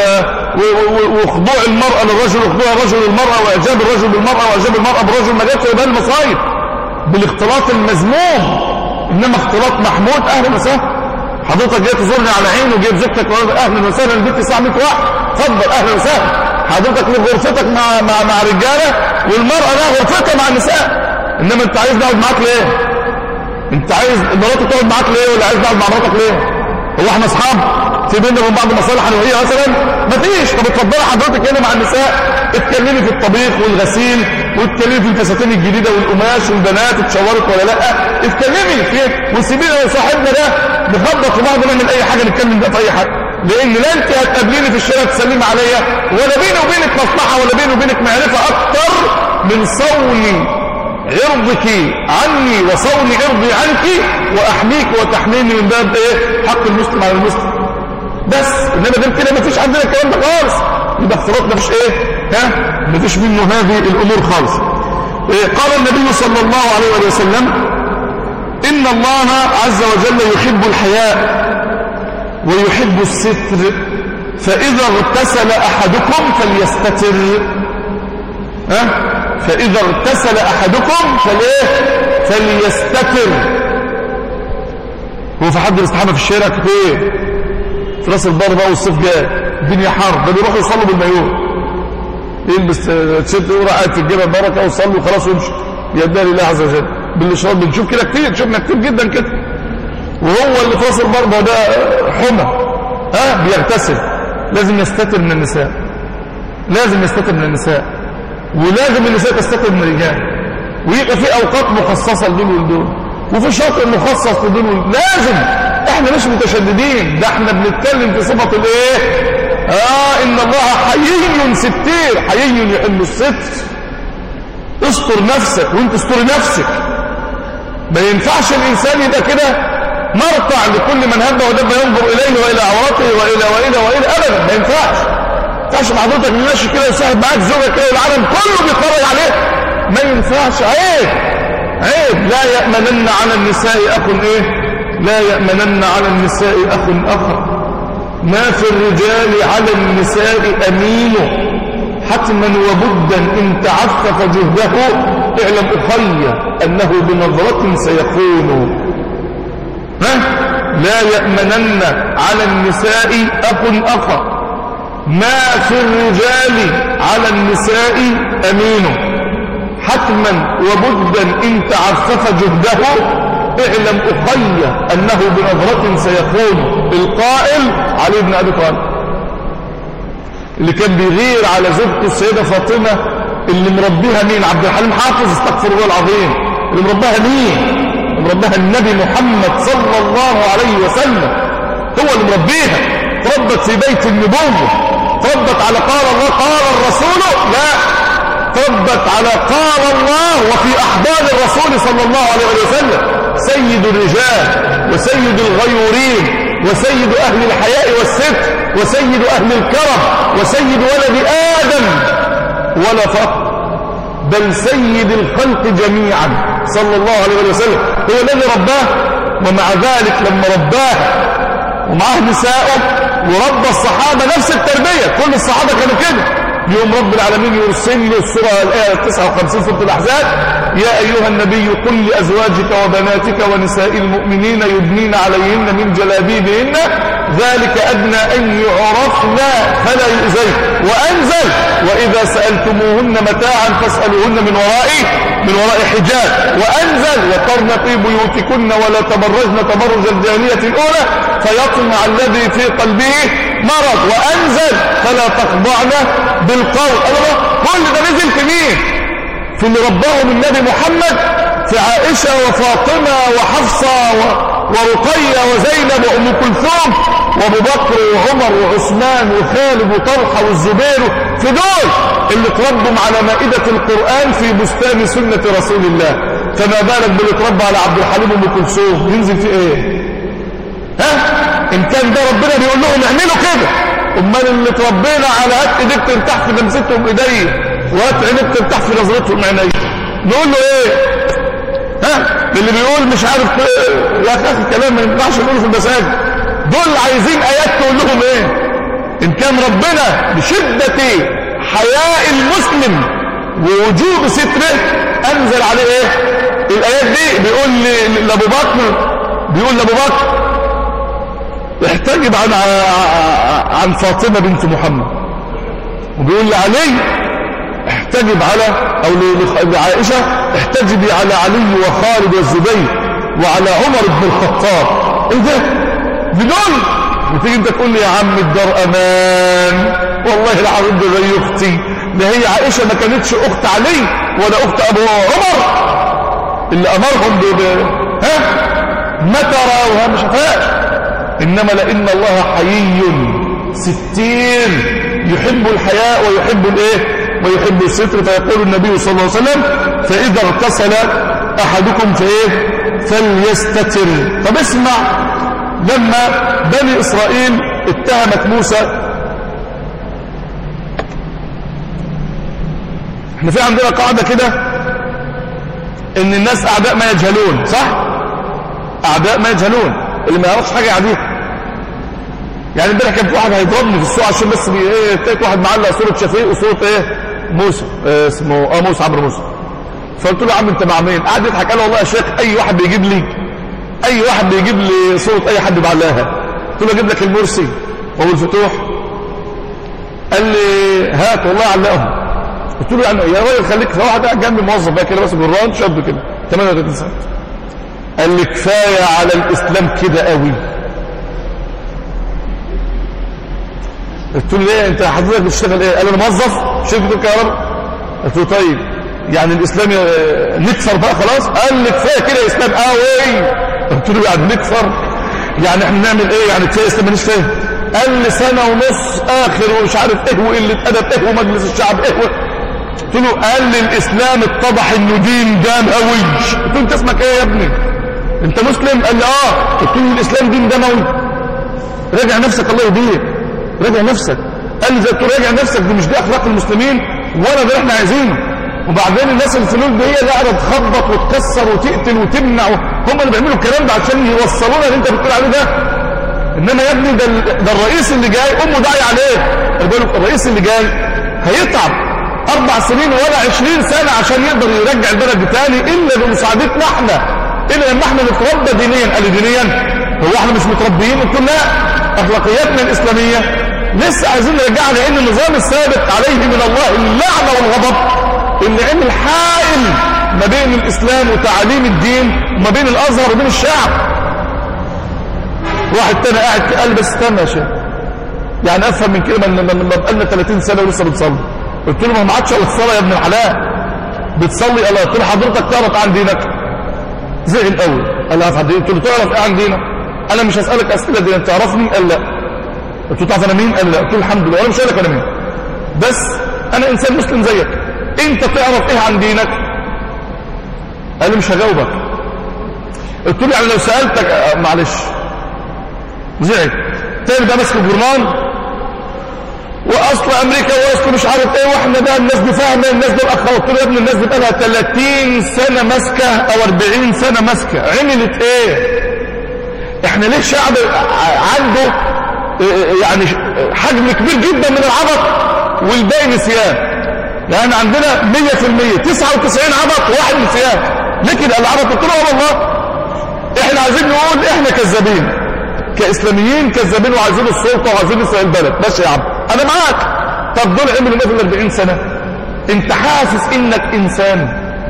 وخضوع المرأة للرجل وخضوع الرجل للمرأة وإعجاب الرجل بالمرأة وإعجاب المرأة بالرجل ما جاتش يبقى المصايب بالاختلاط المذموم إنما اختلاط محمود أهلا وسهلا حضرتك جاي تزورني على عين وجايب زوجتك أهلا وسهلا البيت الساعة 100 واحد اتفضل أهلا وسهلا حضرتك لك غرفتك مع مع مع رجالة والمرأة لها غرفتها مع النساء إنما أنت عايز نقعد معاك ليه؟ أنت عايز مراتك تقعد معاك ليه ولا عايز نقعد مع مراتك ليه؟ هو احنا اصحاب في بيننا وبين بعض مصالح انا وهي مثلا مفيش طب اتفضلي حضرتك هنا مع النساء اتكلمي في الطبيخ والغسيل واتكلمي في الفساتين الجديده والقماش والبنات اتشورت ولا لا اتكلمي في وسيبينا صاحبنا ده نخبط في بعض نعمل اي حاجه نتكلم بقى في اي حاجه لان لا انت هتقابليني في الشارع تسلمي عليا ولا بيني وبينك مصلحه ولا بيني وبينك معرفه اكتر من صون عرضك عني وصون عرضي عنك واحميك وتحميني من باب ايه حق المسلم على المسلم بس انما غير كده مفيش عندنا الكلام ده خالص يبقى اختلاط مفيش ايه ها مفيش منه هذه الامور خالص إيه قال النبي صلى الله عليه وسلم ان الله عز وجل يحب الحياء ويحب الستر فاذا اغتسل احدكم فليستتر ها فإذا اغتسل أحدكم فليه فليستتر هو في حد بيستحمى في الشارع كده ايه في راس البر بقى والصيف جاي الدنيا حر ده بيروحوا يصلوا بالمايوه يلبس تيشيرت يقول قاعد في الجبل بركه وصلوا وخلاص ويمشي بيدعي لله عز وجل بالاشراط بنشوف كده كتير شفنا كتير جدا كده وهو اللي في راس البر ده حمى ها بيغتسل لازم يستتر من النساء لازم يستتر من النساء ولازم النساء تستقبل من الرجال ويبقى في اوقات مخصصه لدول ولدول وفي شاطئ مخصص لدول ولدول لازم احنا مش متشددين ده احنا بنتكلم في صفة الايه اه ان الله حيي ستير حيي يحب الستر استر نفسك وانت استر نفسك ما ينفعش الانسان يبقى كده مرتع لكل من هب ودب ينظر اليه والى عورته والى والى والى ابدا ما ينفعش ما ينفعش حضرتك ماشي كده وساحب معاك زوجك كده والعالم كله بيتفرج عليه ما ينفعش عيب عيب لا يأمنن على النساء أخ إيه لا يأمنن على النساء أخ أخر ما في الرجال على النساء أمين حتما وبدا إن تعفف جهده اعلم أخي أنه بنظرة سيكون ها لا يأمنن على النساء أخ أخر ما في الرجال على النساء أمين حتما وبدا إن تعفف جهده اعلم أخي أنه بنظرة سيكون القائل علي بن أبي طالب اللي كان بيغير على زوجته السيدة فاطمة اللي مربيها مين عبد الحليم حافظ استغفر الله العظيم اللي مربيها مين مربيها النبي محمد صلى الله عليه وسلم هو اللي مربيها تربت في بيت النبوة تربت على قال الله قال الرسول لا تربت على قال الله وفي أحضان الرسول صلى الله عليه وسلم سيد الرجال وسيد الغيورين وسيد أهل الحياء والستر وسيد أهل الكرم وسيد ولد آدم ولا فقر بل سيد الخلق جميعا صلى الله عليه وسلم هو الذي رباه ومع ذلك لما رباه ومعه نساءه وربى الصحابة نفس التربية كل الصحابة كانوا كده يوم رب العالمين يرسل له السورة الآية 59 سورة الأحزاب يا أيها النبي قل لأزواجك وبناتك ونساء المؤمنين يدنين عليهن من جلابيبهن ذلك أدنى أن يعرفن فلا يؤذين وأنزل وإذا سألتموهن متاعا فاسألوهن من وراء من وراء حجاب وأنزل وقرن في بيوتكن ولا تبرجن تبرج الجاهلية الأولى فيطمع الذي في قلبه مرض وأنزل فلا تخضعن بالقول الله كل ده نزل في مين في اللي رباهم النبي محمد في عائشة وفاطمة وحفصة ورقية وزينب وأم كلثوم وابو بكر وعمر وعثمان وخالد وطلحة والزبير في دول اللي تربوا على مائدة القرآن في بستان سنة رسول الله فما بالك باللي تربى على عبد الحليم وام كلثوم ينزل في ايه ها ان كان ده ربنا بيقول لهم اعملوا كده امال اللي تربينا على هات ايديك ترتاح في لمستهم ايديا وهات عينيك ترتاح في نظرتهم عينيا نقول له ايه ها اللي بيقول مش عارف يا اخي كلام ما ينفعش نقوله في المساجد دول عايزين ايات تقول لهم ايه ان كان ربنا بشدة حياء المسلم ووجوب ستره انزل عليه ايه الايات دي بيقول لابو بكر بيقول لابو بكر احتجب عن عن فاطمة بنت محمد وبيقول لعلي احتجب على او لعائشة احتجبي على علي وخالد والزبير وعلى عمر بن الخطاب ايه ده بدون وتيجي انت تقول لي يا عم الدار امان والله العظيم ده زي اختي ده هي عائشة ما كانتش اخت علي ولا اخت ابو عمر اللي امرهم ب ها متى راوها ما شافهاش إنما لأن الله حيي ستير يحب الحياء ويحب الايه ويحب الستر فيقول النبي صلى الله عليه وسلم فإذا اغتسل أحدكم فإيه فليستتر طب اسمع لما بني إسرائيل اتهمت موسى احنا في عندنا قاعدة كده ان الناس اعداء ما يجهلون صح اعداء ما يجهلون اللي ما يعرفش حاجة يعديها يعني امبارح كان في واحد هيضربني في السوق عشان بس ايه تلاقي واحد معلق صوره شفيق وصوره ايه موسى إيه اسمه اه موسى عمرو موسى فقلت له يا عم انت مع مين قعد يضحك قال والله يا شيخ اي واحد بيجيب لي اي واحد بيجيب لي صوره اي حد بعلقها قلت له اجيب لك المرسي وابو الفتوح قال لي هات والله علقهم قلت له يعني يا راجل خليك في واحد قاعد جنبي موظف بقى كده بس جران شاب كده 38 سنه قال لي كفايه على الاسلام كده قوي قلت له ليه انت حضرتك بتشتغل ايه قال انا موظف شركه الكهرباء قلت له طيب يعني الاسلام نكفر بقى خلاص قال لي كفايه كده اسلام قوي قلت له يعني نكفر يعني احنا نعمل ايه يعني كفايه اسلام مانيش فاهم قال لي سنه ونص اخر ومش عارف ايه وقله ادب ايه ومجلس الشعب ايه قلت له قال لي الاسلام اتضح انه دين دموي قلت له انت اسمك ايه يا ابني انت مسلم قال لي اه قلت له الاسلام دين دموي راجع نفسك الله يهديك راجع نفسك قال لي زي راجع نفسك دي مش دي اخلاق المسلمين ولا ده اللي احنا عايزينه وبعدين الناس الفلول دي هي اللي قاعده تخبط وتكسر وتقتل وتمنع هم اللي بيعملوا الكلام ده عشان يوصلونا اللي انت بتقول عليه ده انما يا ابني ده, ده الرئيس اللي جاي امه داعي عليه انا بقول لك الرئيس اللي جاي هيتعب اربع سنين ولا عشرين سنه عشان يقدر يرجع البلد دي تاني الا بمساعدتنا احنا الا لما احنا نتربى دينيا قال دينيا هو احنا مش متربيين قلت لا اخلاقياتنا الاسلاميه لسه عايزين نرجعها لان النظام الثابت عليه من الله اللعنه والغضب اللي عمل حائل ما بين الاسلام وتعاليم الدين وما بين الازهر وبين الشعب واحد تاني قاعد قال بس استنى يا شيخ يعني افهم من كده لما بقالنا 30 سنه ولسه بنصلي قلت له ما عادش الا الصلاه يا ابن الحلال بتصلي الله قلت له حضرتك تعرف عن دينك زعل قوي قال له حد قلت له تعرف ايه عن دينك انا مش هسالك اسئله دي تعرفني قال لا قلت له تعرف انا مين قال لا قلت له الحمد لله انا مش هسالك انا مين بس انا انسان مسلم زيك انت تعرف ايه عن دينك قال لي مش هجاوبك قلت له يعني لو سالتك آه معلش زعل تاني ده ماسك الجرنان واصل امريكا واصل مش عارف ايه واحنا ده الناس دي فاهمه الناس دول اخ قلت له يا ابني الناس دي بقى لها 30 سنه ماسكه او 40 سنه ماسكه عملت ايه احنا ليه شعب عنده يعني حجم كبير جدا من العبط والباقي نسيان يعني عندنا 100% 99 عبط واحد نسيان ليه كده العبط قلت له والله احنا عايزين نقول احنا كذابين كاسلاميين كذابين وعايزين السلطه وعايزين نسرق البلد ماشي يا عم انا معاك طب دول عملوا ايه في ال 40 سنه انت حاسس انك انسان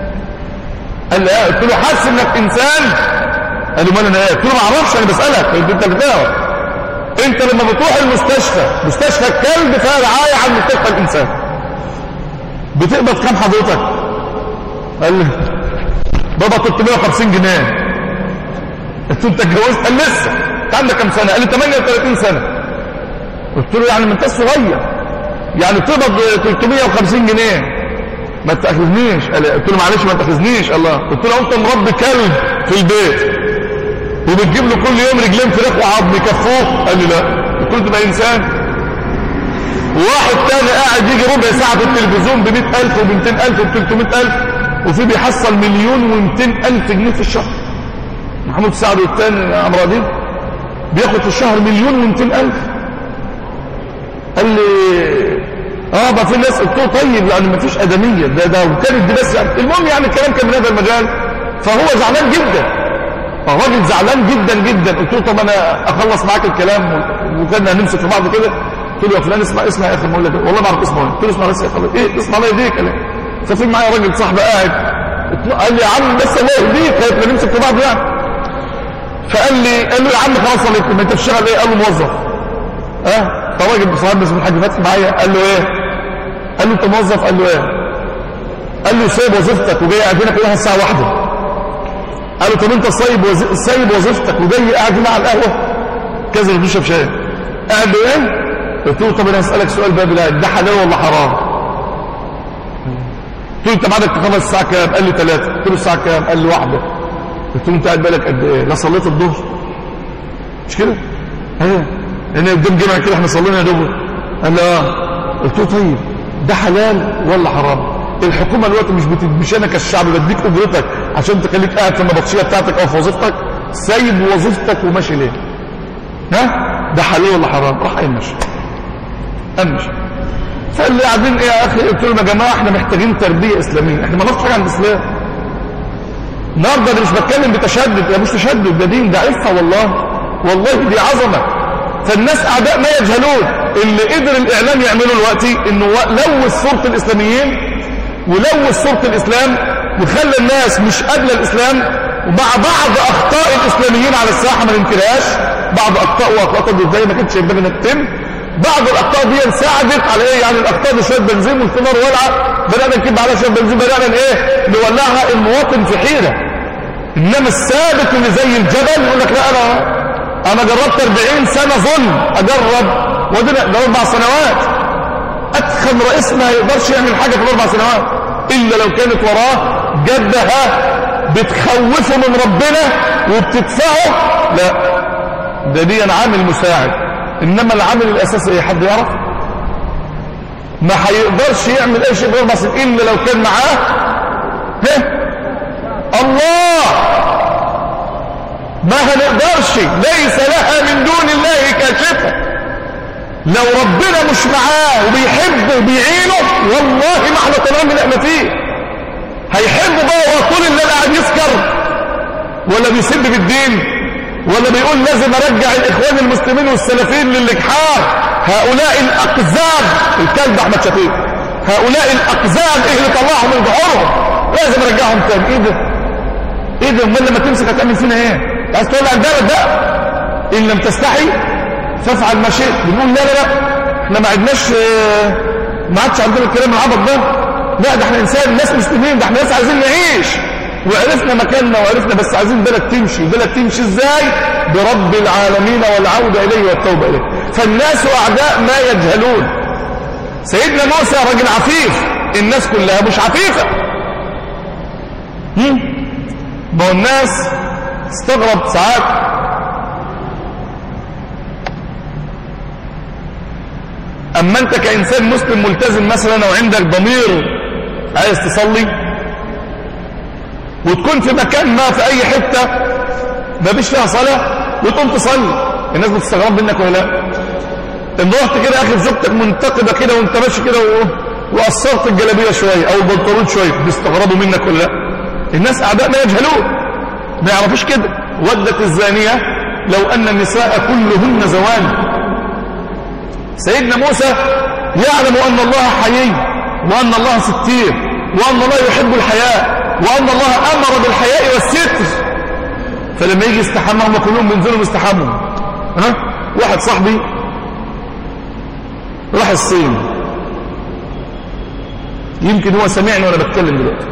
قال لي ايه قلت له حاسس انك انسان قال له مال انا ايه قلت له ما اعرفش انا بسالك انت بتعرف انت لما بتروح المستشفى مستشفى الكلب فيها رعايه عن مستشفى الانسان بتقبض كام حضرتك قال لي بابا 350 جنيه قلت له انت اتجوزت قال لسه انت عندك كام سنه قال لي 38 سنه قلت له يعني ما انت صغير يعني تقبض 350 جنيه ما تاخذنيش قال قلت له معلش ما تاخذنيش الله قلت له انت مربي كلب في البيت وبتجيب له كل يوم رجلين فراخ وعظم يكفوه قال لي لا قلت له تبقى انسان وواحد تاني قاعد يجي ربع ساعه في التلفزيون ب 100000 وب 200000 وب 300000 وفي بيحصل مليون و200 الف جنيه في الشهر محمود سعد والتاني عمرو اديب بياخد في الشهر مليون و200 الف قال لي اه بقى في ناس قلت له طيب يعني ما فيش ادميه ده ده وكانت دي بس يعني المهم يعني الكلام كان من هذا المجال فهو زعلان جدا الراجل زعلان جدا جدا قلت له طب انا اخلص معاك الكلام وكنا هنمسك في بعض كده قلت له يا فلان اسمع اسمع يا اخي بقول لك والله ما اعرف اسمه قلت له اسمع بس يا اخي ايه اسمع الله يهديك قال ففي معايا راجل صاحبي قاعد قال لي يا عم بس الله يهديك هيبقى نمسك في بعض يعني فقال لي قال له يا عم خلاص عليك ما انت بتشتغل ايه قال له موظف اه فراجل صاحبنا اسمه الحاج فتحي معايا قال له ايه قال له انت موظف قال له ايه قال له سايب وظيفتك وجاي قاعد هنا كلها الساعه واحدة قال له طب انت سايب وز... سايب وظيفتك وجاي قاعد هنا على القهوه كذا بيشرب شاي قاعد له ايه قلت له طب انا هسالك سؤال بقى بالله ده حلال ولا حرام قلت له انت بعدك تخلص الساعه كام قال لي ثلاثة قلت له الساعه كام قال لي واحدة قلت له انت قاعد بالك قد ايه لا صليت الظهر مش كده ايوه هنا قدام جامع كده احنا صلينا يا دوب قال لي اه قلت له طيب ده حلال ولا حرام الحكومه دلوقتي مش مش انا كالشعب بديك اجرتك عشان تخليك قاعد في النبطشيه بتاعتك او في وظيفتك سايب وظيفتك وماشي ليه ها ده حلال ولا حرام راح قايم ماشي قام ماشي فقال لي قاعدين ايه يا اخي قلت لهم يا جماعه احنا محتاجين تربيه اسلاميه احنا ما نعرفش حاجه عن الاسلام النهارده انا مش بتكلم بتشدد يا مش تشدد ده دين ده عفه والله والله دي عظمه فالناس اعداء ما يجهلون اللي قدر الاعلام يعمله دلوقتي انه لوث صوره الاسلاميين ولوث صوره الاسلام وخلى الناس مش قابله الاسلام ومع بعض اخطاء الاسلاميين على الساحه ما ننكرهاش بعض اخطاء واخطاء ازاي ما كانتش ينبغي انها تتم بعض الاخطاء دي ساعدت على ايه يعني الاخطاء دي شويه بنزين والثمار ولعه بدانا نكب عليها شويه بنزين بدانا ايه نولعها المواطن في حيره انما الثابت اللي زي الجبل يقول لك لا انا انا جربت 40 سنة ظلم اجرب ودنا ده اربع سنوات اتخن رئيس ما يقدرش يعمل حاجة في الاربع سنوات الا لو كانت وراه جدها بتخوفه من ربنا وبتدفعه لا ده دي عامل مساعد انما العامل الاساسي ايه حد يعرف ما هيقدرش يعمل اي شيء باربع سنين الا لو كان معاه ها الله ما هنقدرش ليس لها من دون الله كاشفه لو ربنا مش معاه وبيحبه وبيعينه والله ما احنا طلعنا من احنا فيه هيحبه بقى وهو طول الليل قاعد يسكر ولا بيسب بالدين ولا بيقول لازم ارجع الاخوان المسلمين والسلفيين للاجحار هؤلاء الاقزام الكلب احمد شفيق هؤلاء الاقزام ايه اللي طلعهم من جحورهم لازم ارجعهم تاني ايه ده ايه ده امال لما تمسك هتعمل فينا ايه عايز تولع البلد ده ان لم تستحي فافعل ما شئت بنقول لا لا لا احنا ما عدناش ما عادش عندنا الكلام العبط ده لا ده احنا انسان ناس مسلمين ده احنا ناس عايزين نعيش وعرفنا مكاننا وعرفنا بس عايزين بلد تمشي بلد تمشي ازاي برب العالمين والعودة اليه والتوبة اليه فالناس اعداء ما يجهلون سيدنا موسى راجل عفيف الناس كلها مش عفيفة ما هو الناس استغرب ساعات اما انت كانسان مسلم ملتزم مثلا وعندك ضمير عايز تصلي وتكون في مكان ما في اي حتة ما فيش فيها صلاة وتقوم تصلي الناس بتستغرب منك ولا لا ان رحت كده اخر زوجتك منتقدة كده وانت ماشي كده و... وقصرت الجلابية شوية او البنطلون شوية بيستغربوا منك ولا لا الناس اعداء ما يجهلون ما يعرفوش كده ودت الزانية لو ان النساء كلهن زوان سيدنا موسى يعلم ان الله حيي وان الله ستير وان الله يحب الحياء وأن الله أمر بالحياء والستر فلما يجي يستحمى هم كلهم بينزلوا يستحموا ها واحد صاحبي راح الصين يمكن هو سمعني وانا بتكلم دلوقتي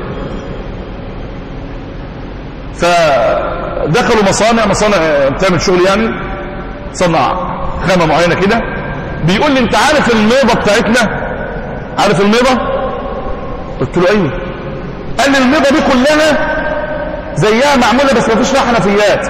فدخلوا مصانع مصانع بتعمل شغل يعني تصنع خامه معينه كده بيقول لي انت عارف الميضه بتاعتنا عارف الميضه قلت له ايوه قال لي الميضة دي كلها زيها معمولة بس ما فيش فيها حنفيات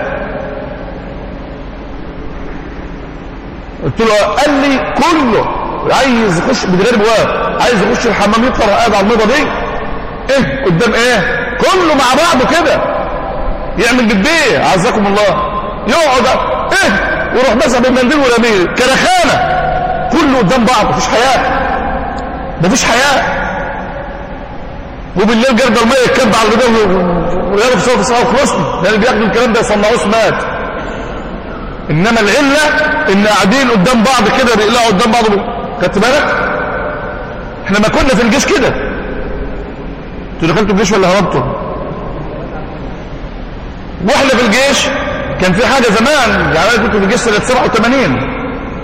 قلت له قال لي كله عايز يخش بغير بواب عايز يخش الحمام يطلع قاعد على الميضة دي ايه قدام ايه كله مع بعضه كده يعمل بالبيه عزكم الله يقعد ايه ويروح مسح بالمنديل ورميه كرخانه كله قدام بعض مفيش حياه مفيش حياه وبالليل جرد الميه يتكب على الغداء ويعرف صوت الصلاه وخلصنا لان بياخدوا الكلام ده يصنعوه سمات انما العله ان قاعدين قدام بعض كده بيقلعوا قدام بعض خدت بالك احنا ما كنا في الجيش كده انتوا دخلتوا الجيش ولا هربتوا واحنا في الجيش كان في حاجه زمان يعني انا كنت في الجيش سنه 87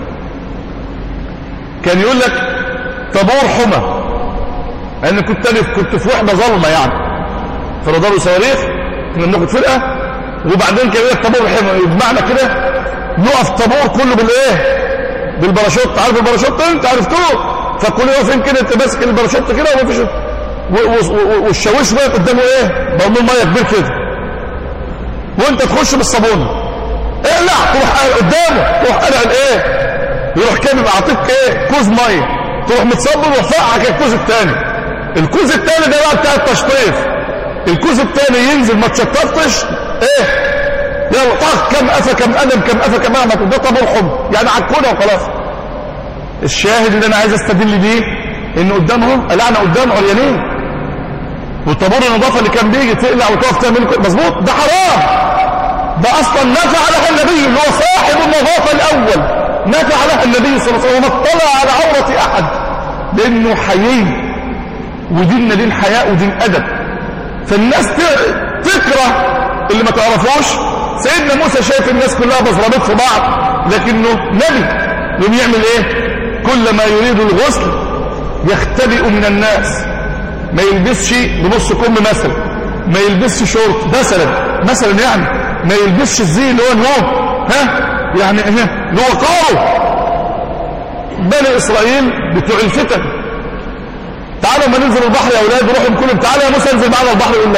كان يقول لك طابور حمى لان كنت انا كنت في وحده ظلمه يعني في رادار وصواريخ كنا بناخد فرقه وبعدين كان يقول طابور حمى بمعنى كده نقف طابور كله بالايه بالباراشوت عارف الباراشوت انت عرفتوه فكل واقفين كده انت ماسك الباراشوت كده ومفيش والشاويش واقف قدامه ايه برميل ميه كبير كده وانت تخش بالصابون اقلع تروح قدامه تروح قلع الايه يروح كامل عاطيك ايه كوز ميه تروح متصبر وفقعك الكوز الثاني الكوز الثاني ده بقى بتاع التشطيف الكوز الثاني ينزل ما تشطفتش ايه يلا طخ كم قفا كم قلم كم قفا كم قلم ده طابور حب يعني عكونا وخلاص الشاهد اللي انا عايز استدل بيه ان قدامهم قلعنا قدام عريانين والطابور النظافه اللي كان بيجي تقلع وتقف تعمل مظبوط ده حرام ده اصلا نفع لها النبي اللي هو صاحب النظافه الاول نفع لها النبي صلى الله عليه وسلم وما اطلع على عوره احد لانه حيي وديننا دين حياء ودين ادب فالناس تكره اللي ما تعرفوش سيدنا موسى شايف الناس كلها بزربت في بعض لكنه نبي يوم يعمل ايه كل ما يريد الغسل يختبئ من الناس ما يلبسش بنص كم مثلا ما يلبسش شورت مثلا مثلا يعني ما يلبسش الزي اللي هو النوم ها يعني ايه لوقاره بني اسرائيل بتوع الفتن تعالوا ما ننزل البحر يا اولاد روحوا كلهم تعالوا يا موسى انزل معنا البحر يقول لا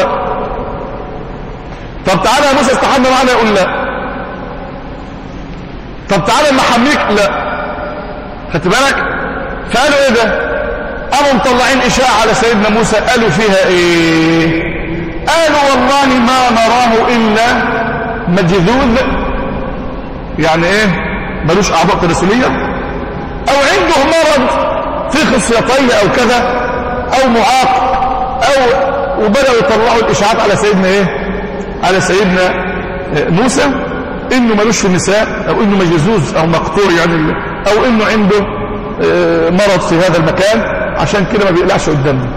طب تعالى يا موسى استحمى معنا يقول لا طب تعالى ما حميك لا خدت بالك فقالوا ايه ده قاموا مطلعين اشاعه على سيدنا موسى قالوا فيها ايه قالوا والله ما نراه الا مجذوذ يعني ايه ملوش اعضاء تناسليه او عنده مرض في خصيتين او كذا او معاق او وبداوا يطلعوا الاشاعات على سيدنا ايه على سيدنا موسى انه ملوش في النساء او انه مجزوز او مقطوع يعني او انه عنده مرض في هذا المكان عشان كده ما بيقلعش قدامنا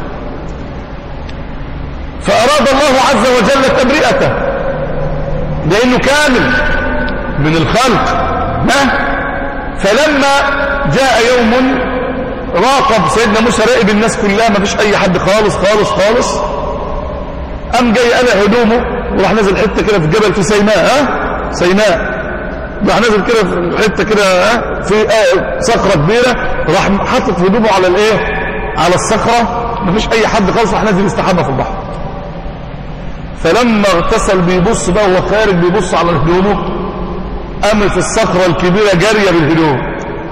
فاراد الله عز وجل تبرئته لانه كامل من الخلق ما فلما جاء يوم راقب سيدنا موسى راقب الناس كلها ما فيش اي حد خالص خالص خالص قام جاي قلع هدومه وراح نازل حته كده في الجبل في سيناء ها سيناء راح نازل كده في حته كده ها في آه صخره كبيره راح حاطط هدومه على الايه على الصخره ما فيش اي حد خالص راح نازل يستحمى في البحر فلما اغتسل بيبص بقى وهو خارج بيبص على هدومه قامت الصخره الكبيره جاريه بالهدوم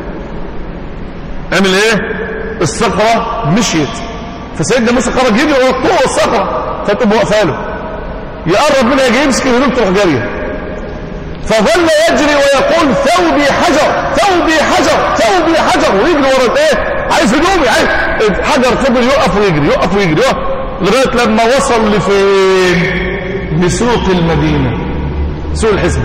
عمل ايه الصخره مشيت فسيدنا موسى خرج يجري ورا طوق الصخره فتقوم واقفه له يقرب منها يجي يمسك الهدوم تروح جاريه فظل يجري ويقول ثوبي حجر ثوبي حجر ثوبي حجر ويجري ورا ايه عايز هدومي عايز حجر فضل يقف ويجري يقف ويجري يقف لغايه لما وصل لفين لسوق المدينه سوق الحزب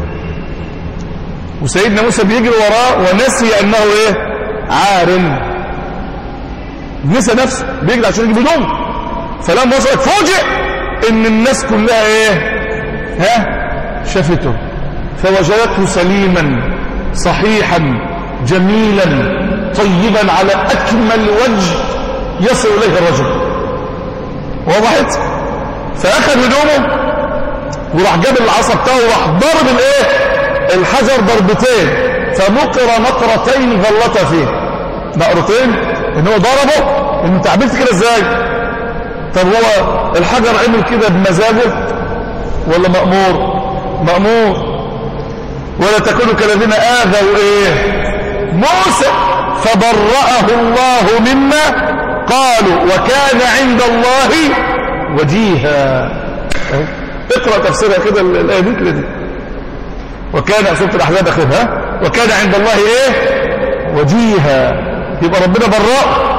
وسيدنا موسى بيجري وراه ونسي انه ايه عارم نسى نفسه بيجري عشان يجيب هدوم فلما وصل فوجئ ان الناس كلها ايه ها شافته فوجدته سليما صحيحا جميلا طيبا على اكمل وجه يصل اليه الرجل وضحت فاخذ هدومه وراح جاب العصا بتاعه وراح ضرب الايه الحجر ضربتين فنقر نقرتين ظلتا فيه نقرتين ان هو ضربه انت عملت كده ازاي طب هو الحجر عمل كده بمزاجه ولا مأمور مأمور ولا تكونوا كالذين آذوا ايه موسى فبرأه الله مما قالوا وكان عند الله وجيها اقرأ تفسيرها كده الآية دي كده دي وكان سورة الأحزاب أخذها وكان عند الله إيه وجيها يبقى ربنا براء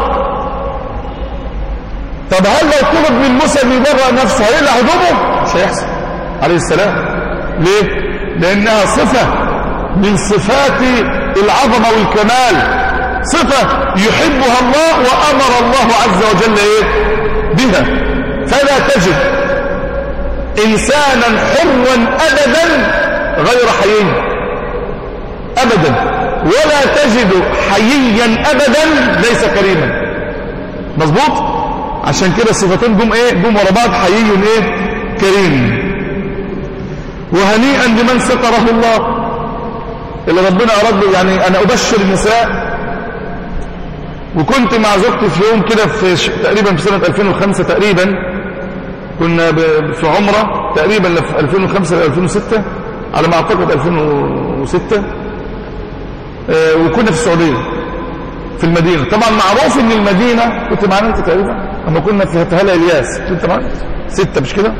طب هل لو طلب من موسى ان يبرأ نفسه هيقلع هدومه مش هيحصل عليه السلام ليه لأنها صفة من صفات العظمة والكمال صفة يحبها الله وأمر الله عز وجل إيه بها فلا تجد إنسانا حرا أبدا غير حيي أبدا ولا تجد حييا أبدا ليس كريما مظبوط عشان كده الصفتين جم ايه جم ورا بعض حيي ايه كريم وهنيئا لمن ستره الله اللي ربنا أراد له يعني أنا أبشر النساء وكنت مع زوجتي في يوم كده في ش... تقريبا في سنة 2005 تقريبا كنا ب... في عمرة تقريبا في 2005 ل 2006 على ما أعتقد 2006 آه وكنا في السعودية في المدينة طبعا معروف ان المدينة كنت معانا انت تقريبا لما كنا في هلا الياس كنت معانا ستة مش كده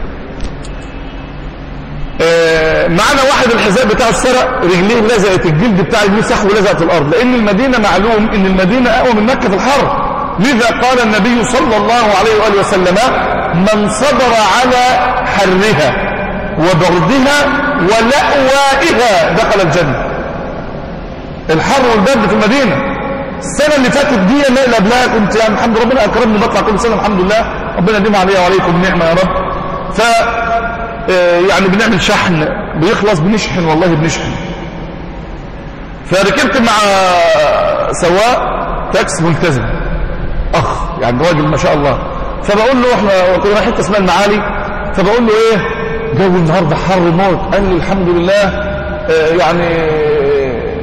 آه معنا واحد الحذاء بتاع السرق رجليه لزقت الجلد بتاع المسح ولزقت الارض لان المدينة معلوم ان المدينة اقوى من مكة في الحر لذا قال النبي صلى الله عليه وآله وسلم من صبر على حرها وبردها ولأوائها دخل الجنة الحر والبرد في المدينة السنة اللي فاتت دي اللي قبلها كنت يعني الحمد لله ربنا أكرمني بطلع كل سنة الحمد لله ربنا يديم عليا وعليكم نعمة يا رب ف يعني بنعمل شحن بيخلص بنشحن والله بنشحن فركبت مع سواق تاكس ملتزم اخ يعني راجل ما شاء الله فبقول له احنا كنا رايحين اسمها المعالي فبقول له ايه جو النهارده حر موت قال لي الحمد لله اه يعني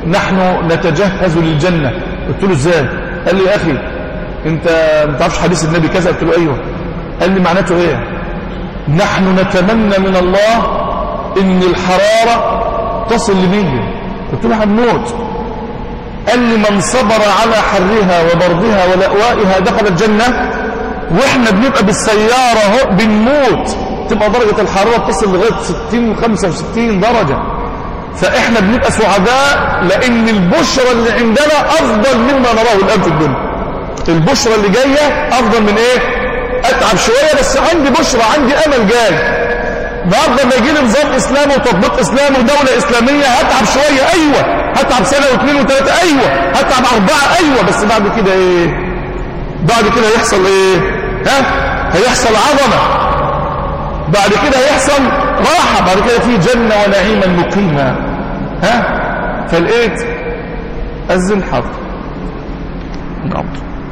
نحن نتجهز للجنة قلت له ازاي قال لي يا أخي انت ما تعرفش حديث النبي كذا قلت له ايوه قال لي معناته ايه نحن نتمنى من الله ان الحرارة تصل لمية قلت له هنموت قال لي من صبر على حرها وبردها ولأوائها دخل الجنة واحنا بنبقى بالسيارة اهو بنموت تبقى درجة الحرارة تصل لغاية 60 65 درجة فاحنا بنبقى سعداء لان البشرى اللي عندنا افضل مما نراه الان في الدنيا البشرى اللي جاية افضل من ايه اتعب شوية بس عندي بشرى عندي امل جاي النهارده لما يجي لي نظام اسلامي وتطبيق اسلامي ودولة اسلامية هتعب شوية ايوه هتعب سنة واثنين وثلاثة ايوه هتعب اربعة ايوه بس بعد كده ايه بعد كده هيحصل ايه ها هيحصل عظمة بعد كده هيحصل راحة بعد كده في جنة ونعيما مقيما ها فلقيت أذن حظ نعم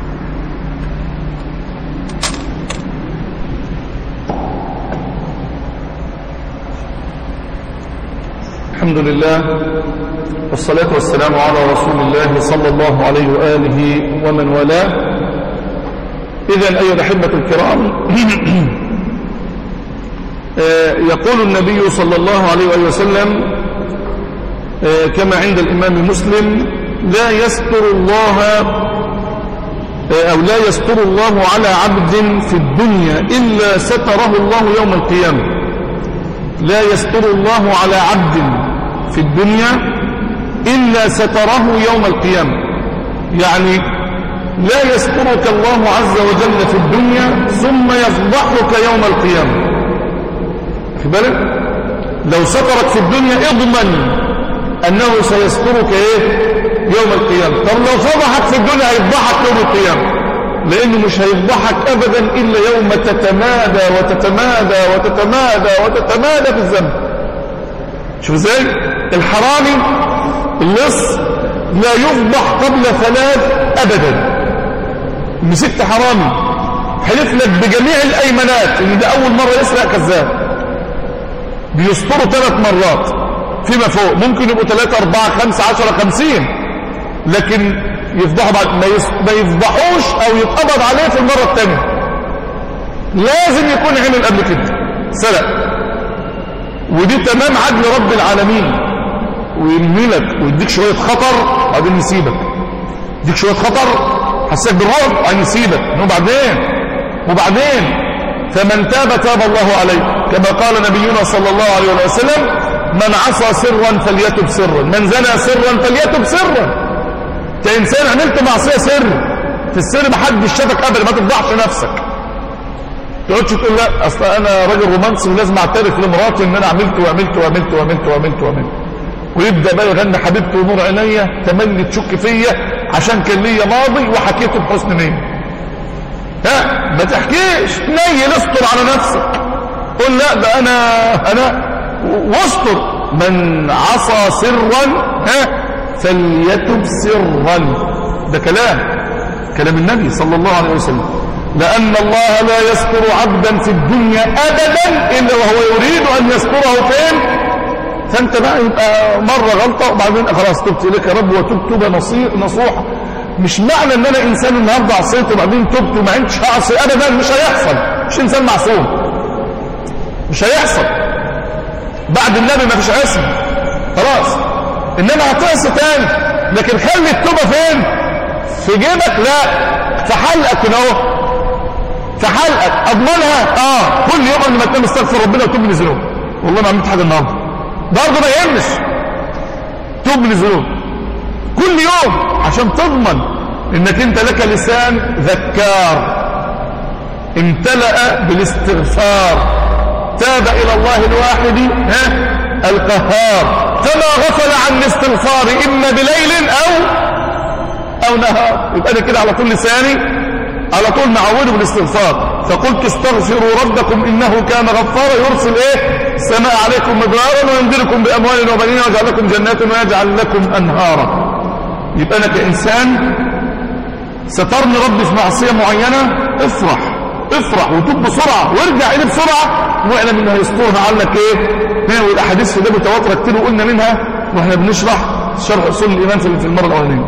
الحمد لله والصلاة والسلام على رسول الله صلى الله عليه وآله ومن والاه إذا أيها الأحبة الكرام يقول النبي صلى الله عليه وآله وسلم كما عند الإمام مسلم لا يستر الله أو لا يستر الله على عبد في الدنيا إلا ستره الله يوم القيامة لا يستر الله على عبد في الدنيا إلا ستره يوم القيامة يعني لا يسترك الله عز وجل في الدنيا ثم يفضحك يوم القيامة في بالك لو سترك في الدنيا اضمن أنه سيسترك إيه يوم القيامة طب لو فضحك في الدنيا هيفضحك يوم القيامة لأنه مش هيفضحك أبدا إلا يوم تتمادى وتتمادى وتتمادى وتتمادى في الذنب شوف ازاي الحرامي اللص لا يفضح قبل ثلاث أبدا مسكت حرامي حلف لك بجميع الأيمنات إن ده أول مرة يسرق كذاب بيسطروا ثلاث مرات فيما فوق ممكن يبقوا ثلاثة أربعة خمسة عشرة خمسين لكن يفضحوا بعد ما يفضحوش أو يتقبض عليه في المرة الثانية لازم يكون عمل قبل كده سرق ودي تمام عدل رب العالمين ويمهلك ويديك شوية خطر بعدين يسيبك يديك شوية خطر حساك بالرعب بعدين يسيبك وبعدين وبعدين فمن تاب تاب الله عليه كما قال نبينا صلى الله عليه وسلم من عصى سرا فليتب سرا من زنى سرا فليتب سرا انت انسان عملت معصيه سر في السر محدش شافك ابدا ما تفضحش نفسك تقعدش تقول لا اصل انا راجل رومانسي ولازم اعترف لمراتي ان انا عملت وعملت وعملت وعملت وعملت وعملت ويبدا بقى يغني حبيبتي ونور عينيا تملي تشك فيا عشان كان ليا ماضي وحكيته بحسن نيه ها ما تحكيش نيل استر على نفسك قول لا ده انا انا واستر من عصى سرا ها فليتب سرا ده كلام كلام النبي صلى الله عليه وسلم لأن الله لا يستر عبدا في الدنيا أبدا إلا وهو يريد أن يستره فين فأنت بقى يبقى مرة غلطة وبعدين خلاص تبت إليك يا رب وتب توبة نصوحة مش معنى ان انا انسان النهارده عصيت وبعدين تبت وما عندش هعصي ابدا مش هيحصل مش انسان معصوم مش هيحصل بعد النبي ما فيش عصم خلاص انما هتعصي تاني لكن خلي التوبه فين في جيبك لا في حلقك كده اهو في حلقك اضمنها اه كل يوم قبل ما تنام استغفر ربنا وتوب من الذنوب والله ما عملت حاجه النهارده برضه ما يهمش توب من الذنوب كل يوم عشان تضمن انك انت لك لسان ذكار امتلأ بالاستغفار تاب الى الله الواحد ها القهار فما غفل عن الاستغفار اما بليل او او نهار يبقى انا كده على طول لساني على طول معوده بالاستغفار فقلت استغفروا ربكم انه كان غفارا يرسل ايه السماء عليكم مدرارا ويمدركم باموال وبنين ويجعل لكم جنات ويجعل لكم انهارا يبقى انا كانسان سترني ربي في معصيه معينه افرح افرح وتوب بسرعه وارجع اليه بسرعه واعلم انه هيسترها عنك ايه هنا والاحاديث في ده متواتره كتير وقلنا منها واحنا بنشرح شرح أصول الإيمان في المرة الأولانية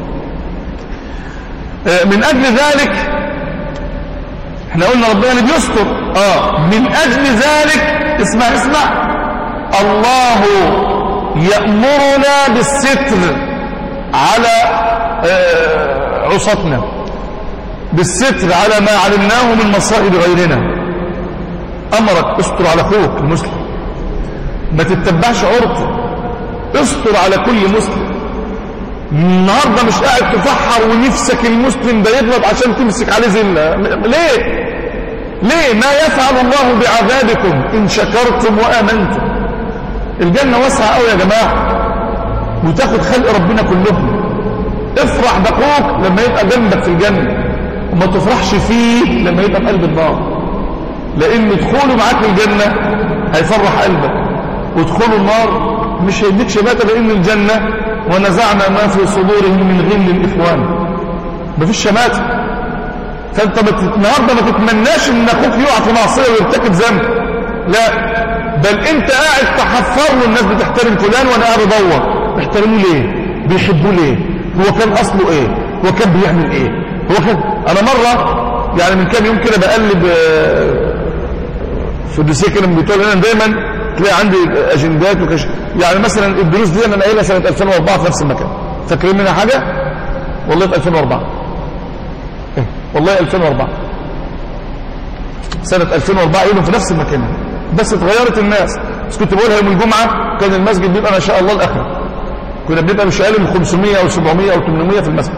آه، من أجل ذلك احنا قلنا ربنا اللي بيستر اه من أجل ذلك اسمع اسمع الله يأمرنا بالستر على آه، عصتنا بالستر على ما علمناه من مصائب غيرنا أمرك استر على أخوك المسلم ما تتبعش عرضه استر على كل مسلم النهاردة مش قاعد تفحر ونفسك المسلم ده يغلط عشان تمسك عليه زلة ليه ليه ما يفعل الله بعذابكم إن شكرتم وآمنتم الجنة واسعة قوي يا جماعة وتاخد خلق ربنا كلهم افرح بأخوك لما يبقى جنبك في الجنة وما تفرحش فيه لما يبقى في قلب النار لأن دخوله معاك الجنة هيفرح قلبك ودخوله النار مش هيديك شباتة لأن الجنة ونزعنا ما في صدورهم من غل الإخوان مفيش شماتة فانت النهارده ما تتمناش ان اخوك يقع في معصيه ويرتكب ذنب لا بل انت قاعد تحفر له الناس بتحترم فلان وانا قاعد ادور بيحترموه ليه بيحبوه ليه هو كان اصله ايه هو كان بيعمل ايه هو كان انا مره يعني من كام يوم كده بقلب آه، في الدوسيه كده بتقول انا دايما تلاقي عندي اجندات وكش يعني مثلا الدروس دي انا قايلها سنه 2004 في نفس المكان فاكرين منها حاجه والله في 2004 إيه؟ والله 2004 سنة 2004 يوم في نفس المكان بس اتغيرت الناس بس كنت بقولها يوم الجمعة كان المسجد بيبقى ما شاء الله الآخر كنا بنبقى مش أقل من 500 أو 700 أو 800 في المسجد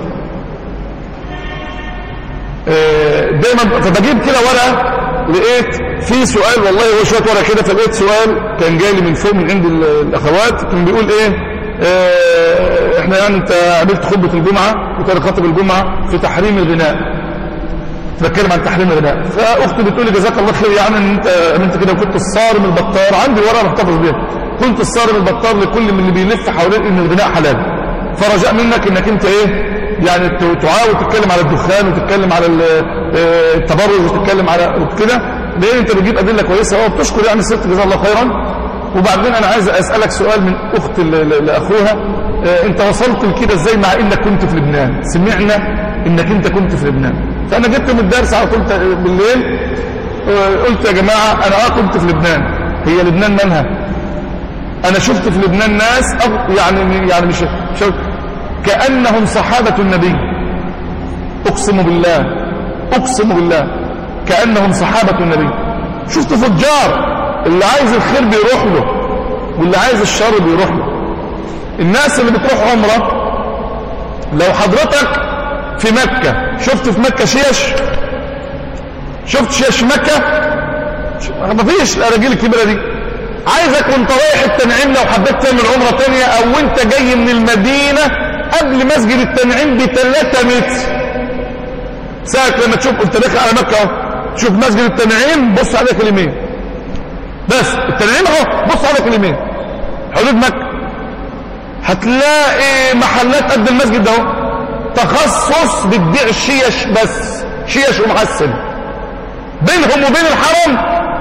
آه، دايما فبجيب كده ورقة لقيت في سؤال والله هو شوية ورقة كده فلقيت سؤال كان جاي لي من فوق من عند الأخوات كان بيقول إيه آه، احنا يعني انت عملت خطبة الجمعة كنت انا خاطب الجمعة في تحريم الغناء بتكلم عن تحريم الغناء فاختي بتقول لي جزاك الله خير يعني ان انت ان انت كده كنت الصارم البطار عندي ورقه محتفظ بيها كنت الصارم البطار لكل من اللي بيلف حوالين ان الغناء حلال فرجاء منك انك انت ايه يعني تعاود تتكلم على الدخان وتتكلم على آه، التبرج وتتكلم على كده لان انت بتجيب ادله كويسه وبتشكر يعني الست جزاها الله خيرا وبعدين انا عايز اسالك سؤال من اخت لاخوها آه، انت وصلت لكده ازاي مع انك كنت في لبنان سمعنا انك انت كنت في لبنان فانا جبت من الدرس على طول بالليل آه، قلت يا جماعه انا اه كنت في لبنان هي لبنان مالها انا شفت في لبنان ناس يعني يعني مش كانهم صحابه النبي اقسم بالله اقسم بالله كانهم صحابه النبي شفت فجار اللي عايز الخير بيروح له واللي عايز الشر بيروح له الناس اللي بتروح عمره لو حضرتك في مكة شفت في مكة شيش شفت شيش مكة مفيش الاراجيل الكبيرة دي عايزك وانت رايح التنعيم لو حبيت تعمل عمرة تانية او وانت جاي من المدينة قبل مسجد التنعيم بثلاثة متر ساعة لما تشوف انت داخل على مكة اهو تشوف مسجد التنعيم بص عليك اليمين بس التنعيم اهو بص عليك اليمين حدود مكة هتلاقي محلات قد المسجد ده اهو تخصص بتبيع شيش بس شيش ومحسن بينهم وبين الحرم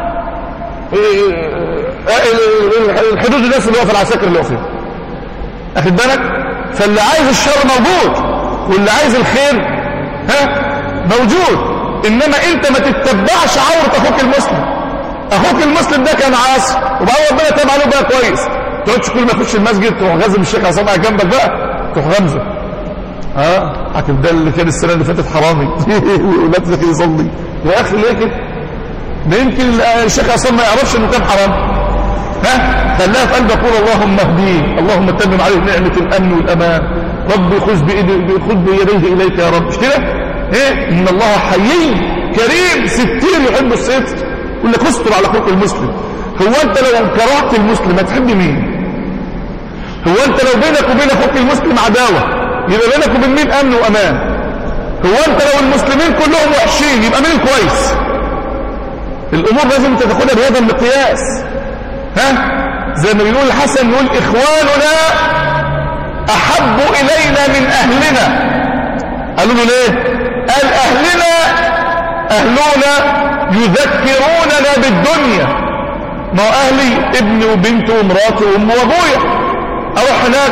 الحدود الناس اللي هو في العساكر اللي هو فيها اخد بالك فاللي عايز الشر موجود واللي عايز الخير ها موجود انما انت ما تتبعش عورة اخوك المسلم اخوك المسلم ده كان عاصي وبقى ربنا تاب عليه بقى كويس تقعدش كل ما يخش المسجد تروح غازم الشيخ عصام جنبك بقى تروح غمزه ها حكم ده اللي كان السنه اللي فاتت حرامي ولا تذكر يصلي يا اخي ليه كده ده يمكن الشيخ عصام ما يعرفش انه كان حرام ها خلاها في قلبك قول اللهم اهديه اللهم تمم عليه نعمه الامن والامان ربي خذ بايدي خذ بيديه اليك يا رب مش كده ايه ان الله حيي كريم ستير يحب الستر يقول لك استر على اخوك المسلم هو انت لو كرهت المسلم هتحب مين هو انت لو بينك وبين اخوك المسلم عداوه يبقى بينك وبين مين امن وامان هو انت لو المسلمين كلهم وحشين يبقى مين كويس الامور لازم تاخدها بهذا المقياس ها زي ما بيقول الحسن يقول اخواننا احب الينا من اهلنا قالوا له ليه قال اهلنا اهلنا يذكروننا بالدنيا ما اهلي ابني وبنتي ومراتي وامي وابويا اروح هناك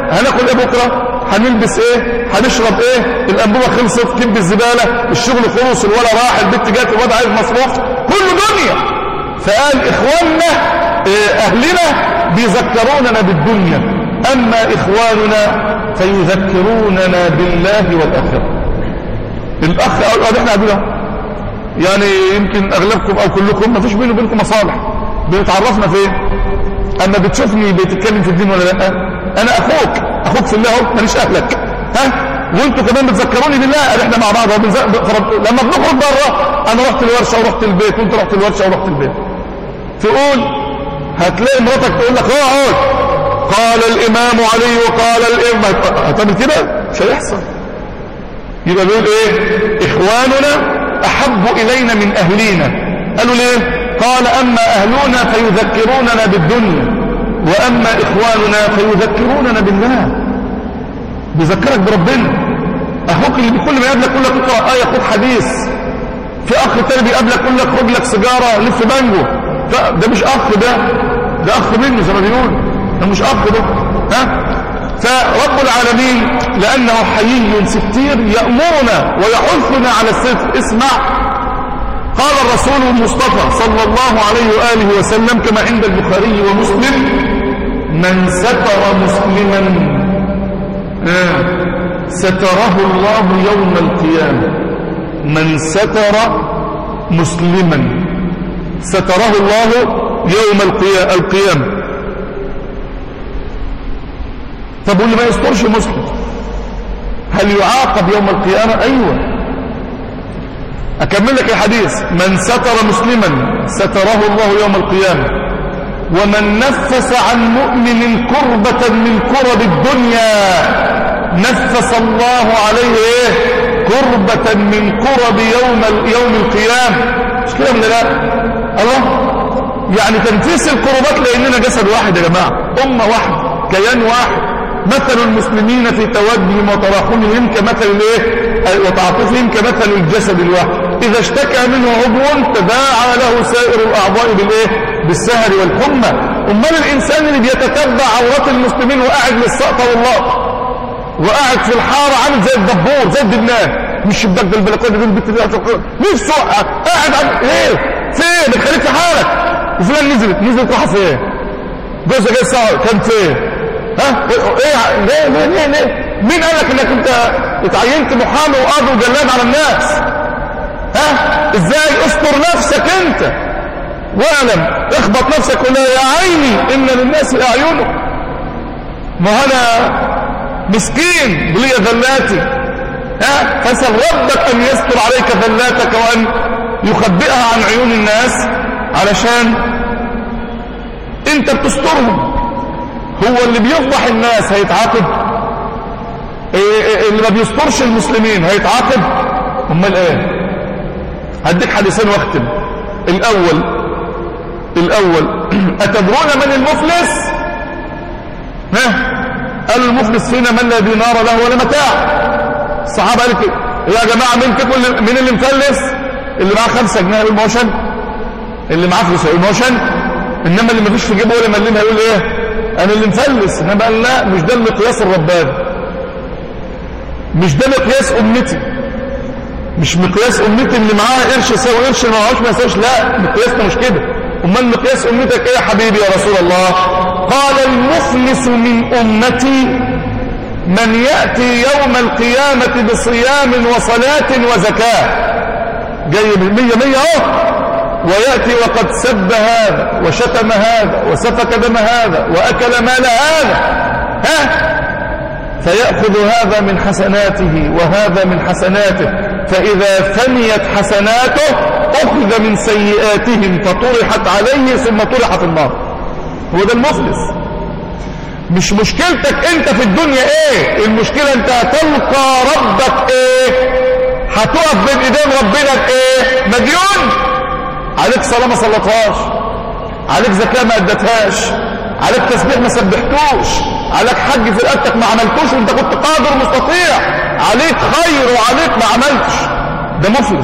هناكل ايه بكره هنلبس ايه هنشرب ايه الانبوبه خلصت كب الزباله الشغل خلص الولا راح البنت جت الواد عايز مصروف كله دنيا فقال اخواننا إيه اهلنا بيذكروننا بالدنيا اما اخواننا فيذكروننا بالله والاخره الاخ قال احنا قاعدين يعني يمكن اغلبكم او كلكم ما فيش بيني وبينكم مصالح بنتعرفنا فين اما بتشوفني بتتكلم في الدين ولا لا انا اخوك اخوك في الله اهو ماليش اهلك ها وانتوا كمان بتذكروني بالله احنا مع بعض لما بنخرج بره انا رحت الورشه ورحت البيت وانت رحت الورشه ورحت البيت تقول هتلاقي مراتك تقول لك اقعد قال الامام علي وقال الامام هتعمل كده مش هيحصل يبقى بيقول ايه اخواننا احب الينا من اهلينا قالوا ليه قال اما اهلنا فيذكروننا بالدنيا واما اخواننا فيذكروننا بالله بيذكرك بربنا اخوك اللي كل ما يقابلك يقول لك اقرا ايه خد حديث في اخ تاني بيقابلك يقول لك خد لك سيجاره لف بانجو ده مش اخ ده ده اخ منه زي ما بيقول ده مش اخ ده ها فرب العالمين لأنه حيي ستير يأمرنا ويحثنا على الصدق اسمع قال الرسول المصطفى صلى الله عليه وآله وسلم كما عند البخاري ومسلم من ستر مسلما آه ستره الله يوم القيامة من ستر مسلما ستره الله يوم القيامة طب واللي ما يسترش مسلم هل يعاقب يوم القيامة أيوة أكمل لك الحديث من ستر مسلما ستره الله يوم القيامة ومن نفس عن مؤمن كربة من كرب الدنيا نفس الله عليه ايه كربة من كرب يوم يوم القيامة مش كده من لا الله يعني تنفيس الكربات لأننا جسد واحد يا جماعة أمة واحدة كيان واحد مثل المسلمين في تودهم وتراحمهم كمثل الايه وتعاطفهم كمثل الجسد الواحد اذا اشتكى منه عضو تداعى له سائر الاعضاء بالايه بالسهر والحمى امال الانسان اللي بيتتبع عورات المسلمين وقاعد للسقطه والله وقاعد في الحاره عامل زي الدبور زي الدبنان مش شباك ده البلكونه دي البت دي نفسه قاعد عم... ايه فين بتخليك في حالك وفلان نزلت نزلت راحه فين جوزها جاي الساعه كان فين ها ايه ليه ليه ليه ليه مين قال لك انك انت اتعينت محامي وقاضي وجلاد على الناس ها ازاي استر نفسك انت واعلم اخبط نفسك ولا يا عيني ان للناس اعينه ما انا مسكين بلي ذلاتي ها فاسال ربك ان يستر عليك ذلاتك وان يخبئها عن عيون الناس علشان انت بتسترهم هو اللي بيفضح الناس هيتعاقب اللي ما بيسترش المسلمين هيتعاقب امال ايه هديك حديثين واختم الاول الاول اتدرون من المفلس ها قال المفلس فينا من لا دينار له ولا متاع الصحابه قالت يا جماعه مين تكون مين اللي مفلس اللي معاه خمسة جنيه يقول موشن اللي معاه فلوس يقول موشن انما اللي ما فيش في جيبه ولا مليم هيقول ايه انا اللي مفلس انما قال لا مش ده المقياس الرباني مش ده مقياس امتي مش مقياس امتي اللي معاه قرش يساوي قرش اللي معهوش ما يساويش لا مقياسنا مش كده امال مقياس امتك ايه يا حبيبي يا رسول الله قال المفلس من امتي من ياتي يوم القيامه بصيام وصلاه وزكاه جاي بالمية مية اهو ويأتي وقد سب هذا وشتم هذا وسفك دم هذا وأكل مال هذا ها فيأخذ هذا من حسناته وهذا من حسناته فإذا فنيت حسناته أخذ من سيئاتهم فطرحت عليه ثم طرح في النار هو ده المفلس مش مشكلتك انت في الدنيا ايه المشكلة انت هتلقى ربك ايه هتقف بين ايدين ربنا ايه مديون عليك صلاة ما صلتهاش عليك زكاة ما ادتهاش عليك تسبيح ما سبحتوش عليك حج في رقبتك ما عملتوش وانت كنت قادر مستطيع عليك خير وعليك ما عملتش ده مفلس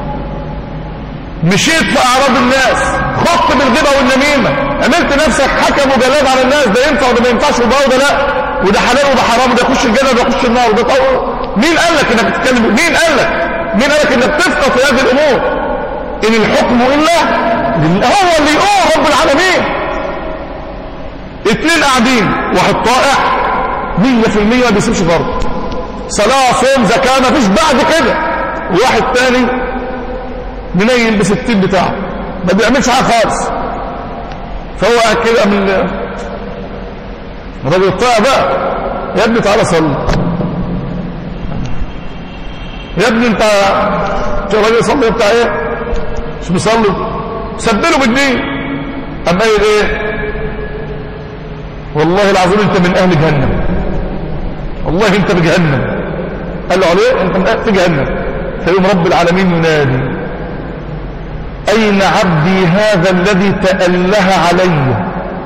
مشيت في اعراض الناس خضت بالغيبه والنميمه عملت نفسك حكم وجلاد على الناس ده ينفع وده ما ينفعش وده وده لا وده حلال وده حرام وده يخش الجنة وده يخش النار وده طور مين قال لك انك تتكلم مين قال لك مين قال لك انك تفقه في هذه الامور ان الحكم الا هو اللي يقول رب العالمين اتنين قاعدين واحد طائع مية في المية ما بيسيبش فرض صلاة صوم زكاة ما فيش بعد كده وواحد تاني منيل بستين بتاعه ما بيعملش حاجة خالص فهو قاعد كده من الراجل الطائع بقى يا ابني تعالى صلي يا ابني انت الراجل صلي بتاع ايه مش مصلي سبله بالدين اما قايل ايه والله العظيم انت من اهل جهنم والله انت في جهنم قال له عليه انت من في جهنم فيوم رب العالمين ينادي اين عبدي هذا الذي تأله علي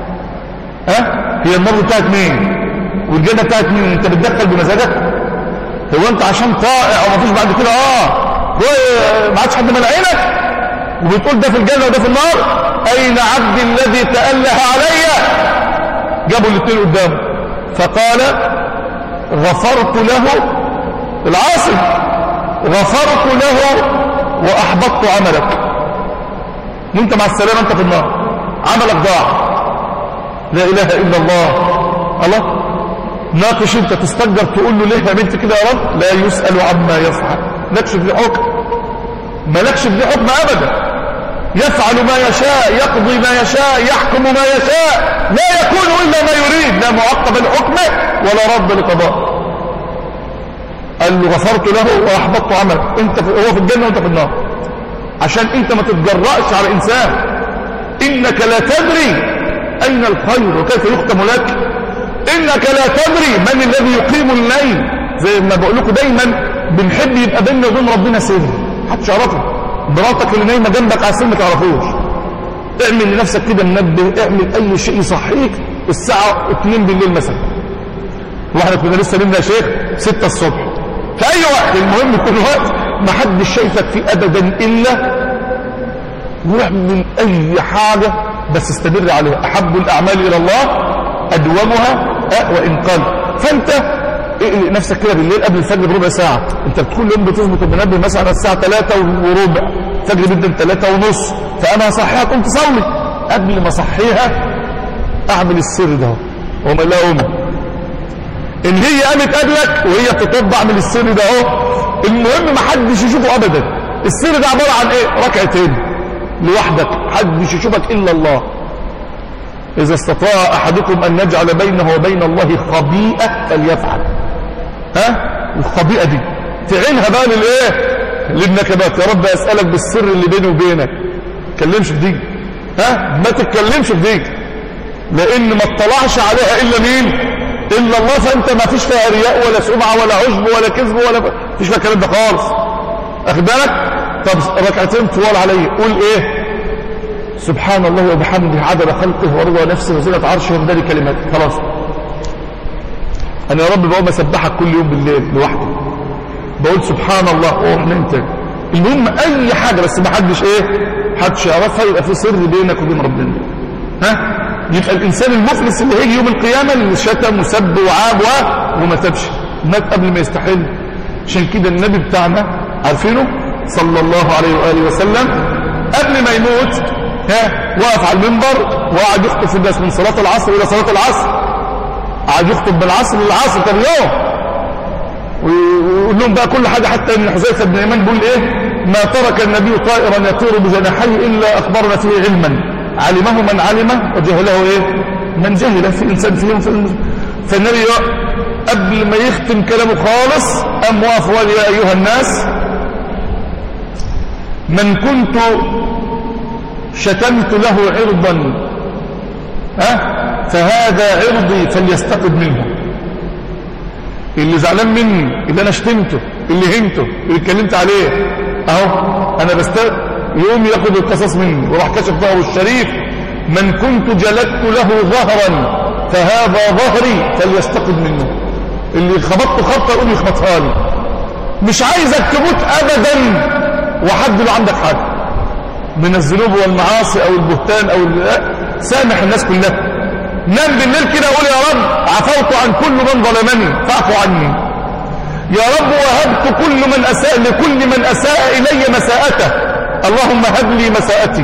ها هي النار بتاعت مين والجنه بتاعت مين انت بتدخل بمزاجك هو انت عشان طائع او مفيش بعد كده اه ما عادش حد من عينك وبتقول ده في الجنه وده في النار اين عبدي الذي تأله علي جابوا الاثنين قدامه فقال غفرت له العاصي غفرت له واحبطت عملك وانت مع السلامه انت في النار عملك ضاع لا اله الا الله الله ناقش انت تستقدر تقول له ليه عملت كده يا رب لا يسأل عما يفعل مالكش في حكم مالكش في حكم ابدا يفعل ما يشاء يقضي ما يشاء يحكم ما يشاء لا يكون إلا ما يريد لا معقب لحكمه ولا رد لقضاء قال له غفرت له وأحبطت عمل انت في هو في الجنة وانت في النار عشان انت ما تتجرأش على إنسان إنك لا تدري أين الخير وكيف يختم لك إنك لا تدري من الذي يقيم الليل زي ما بقول لكم دايما بنحب يبقى بيننا وبين ربنا سر محدش يعرفه مراتك اللي نايمه جنبك على السر ما تعرفوش اعمل لنفسك كده منبه اعمل اي شيء يصحيك الساعه 2 بالليل مثلا واحنا كنا لسه نمنا يا شيخ 6 الصبح في اي وقت المهم كل وقت ما حدش شايفك فيه ابدا الا واعمل اي حاجه بس استمر عليها احب الاعمال الى الله ادومها وان قل فانت اقلق نفسك كده بالليل قبل الفجر بربع ساعة انت كل يوم بتظبط المنبه مثلا على الساعة 3 وربع الفجر بيبدا 3 ونص فانا هصحيها قمت تصلي قبل ما اصحيها اعمل السر ده وما لا امي ان هي قامت قبلك وهي بتطب اعمل السر ده اهو المهم ما حدش يشوفه ابدا السر ده عبارة عن ايه ركعتين لوحدك حدش يشوفك الا الله إذا استطاع أحدكم أن نجعل بينه وبين الله خبيئة فليفعل ها الخبيئة دي تعينها بقى للإيه للنكبات يا رب أسألك بالسر اللي بيني وبينك تكلمش في دي ها ما تتكلمش في دي لأن ما اطلعش عليها إلا مين إلا الله فأنت ما فيش فيها رياء ولا سمعة ولا عجب ولا كذب ولا فيش فيها الكلام ده خالص أخد بالك طب ركعتين طوال علي قول إيه سبحان الله وبحمده عدد خلقه ورضا نفسه وزنة عرشه ومدار كلمات خلاص انا يا رب بقوم اسبحك كل يوم بالليل لوحدي بقول سبحان الله واروح نمت المهم اي حاجه بس ما حدش ايه حدش يعرفها يبقى في سر بينك وبين ربنا ها يبقى الانسان المفلس اللي هيجي يوم القيامه اللي شتم وسب وعاب وما تبش مات قبل ما يستحل عشان كده النبي بتاعنا عارفينه صلى الله عليه واله وسلم قبل ما يموت ها وقف على المنبر وقعد يخطب في الناس من صلاة العصر إلى صلاة العصر قعد يخطب بالعصر للعصر كان يوم ويقول لهم بقى كل حاجة حتى ان حذيفة بن ايمان بيقول ايه ما ترك النبي طائرا يطير بجناحيه الا اخبرنا فيه علما علمه من علمه وجهله ايه من جهل في انسان فيهم في فالنبي قبل ما يختم كلامه خالص قام واقف وقال يا ايها الناس من كنت شتمت له عرضا ها فهذا عرضي فليستقد منه اللي زعلان مني اللي انا شتمته اللي هنته اللي اتكلمت عليه اهو انا بست يوم ياخد القصص مني وراح كشف ظهره الشريف من كنت جلدت له ظهرا فهذا ظهري فليستقد منه اللي خبطته خبطه يقوم يخبطها لي مش عايزك تموت ابدا وحد له عندك حاجه من الذنوب والمعاصي او البهتان او سامح الناس كلها نام بالليل كده قول يا رب عفوت عن كل من ظلمني فاعفو عني يا رب وهبت كل من أساء لكل من أساء إلي مساءته اللهم هب لي مساءتي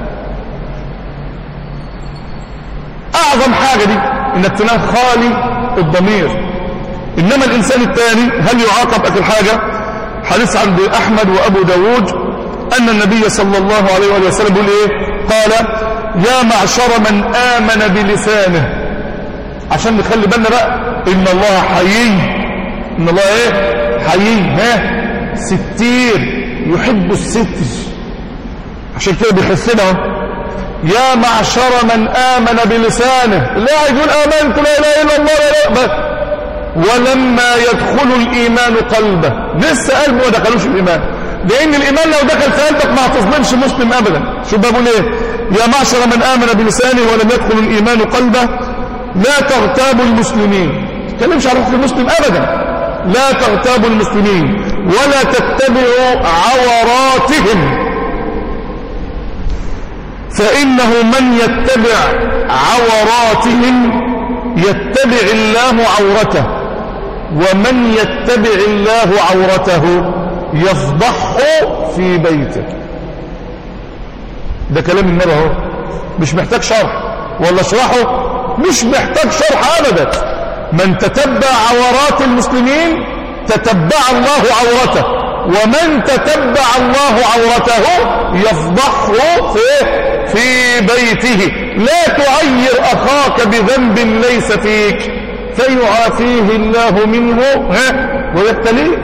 أعظم حاجة دي إنك تنام خالي الضمير إنما الإنسان الثاني هل يعاقب أكل حاجة حديث عند أحمد وأبو داود أن النبي صلى الله عليه وآله وسلم يقول إيه قال يا معشر من آمن بلسانه عشان نخلي بالنا بقى إن الله حيي إن الله إيه حيي ها ستير يحب الستر عشان كده بيحسنا يا معشر من آمن بلسانه لا يقول آمنت لا إله إلا الله لا لا ولما يدخل الإيمان قلبه لسه قلبه ما دخلوش الإيمان لأن الإيمان لو دخل في قلبك ما هتظلمش مسلم أبدا شو بقول إيه يا معشر من آمن بلسانه ولم يدخل الإيمان قلبه لا تغتابوا المسلمين تكلمش على حكم المسلم أبدا لا تغتابوا المسلمين ولا تتبعوا عوراتهم فإنه من يتبع عوراتهم يتبع الله عورته ومن يتبع الله عورته يفضحه في بيته ده كلام النبي اهو مش محتاج شرح ولا اشرحه مش محتاج شرح ابدا من تتبع عورات المسلمين تتبع الله عورته ومن تتبع الله عورته يفضحه في في بيته لا تعير اخاك بذنب ليس فيك فيعافيه الله منه ها ويبتليك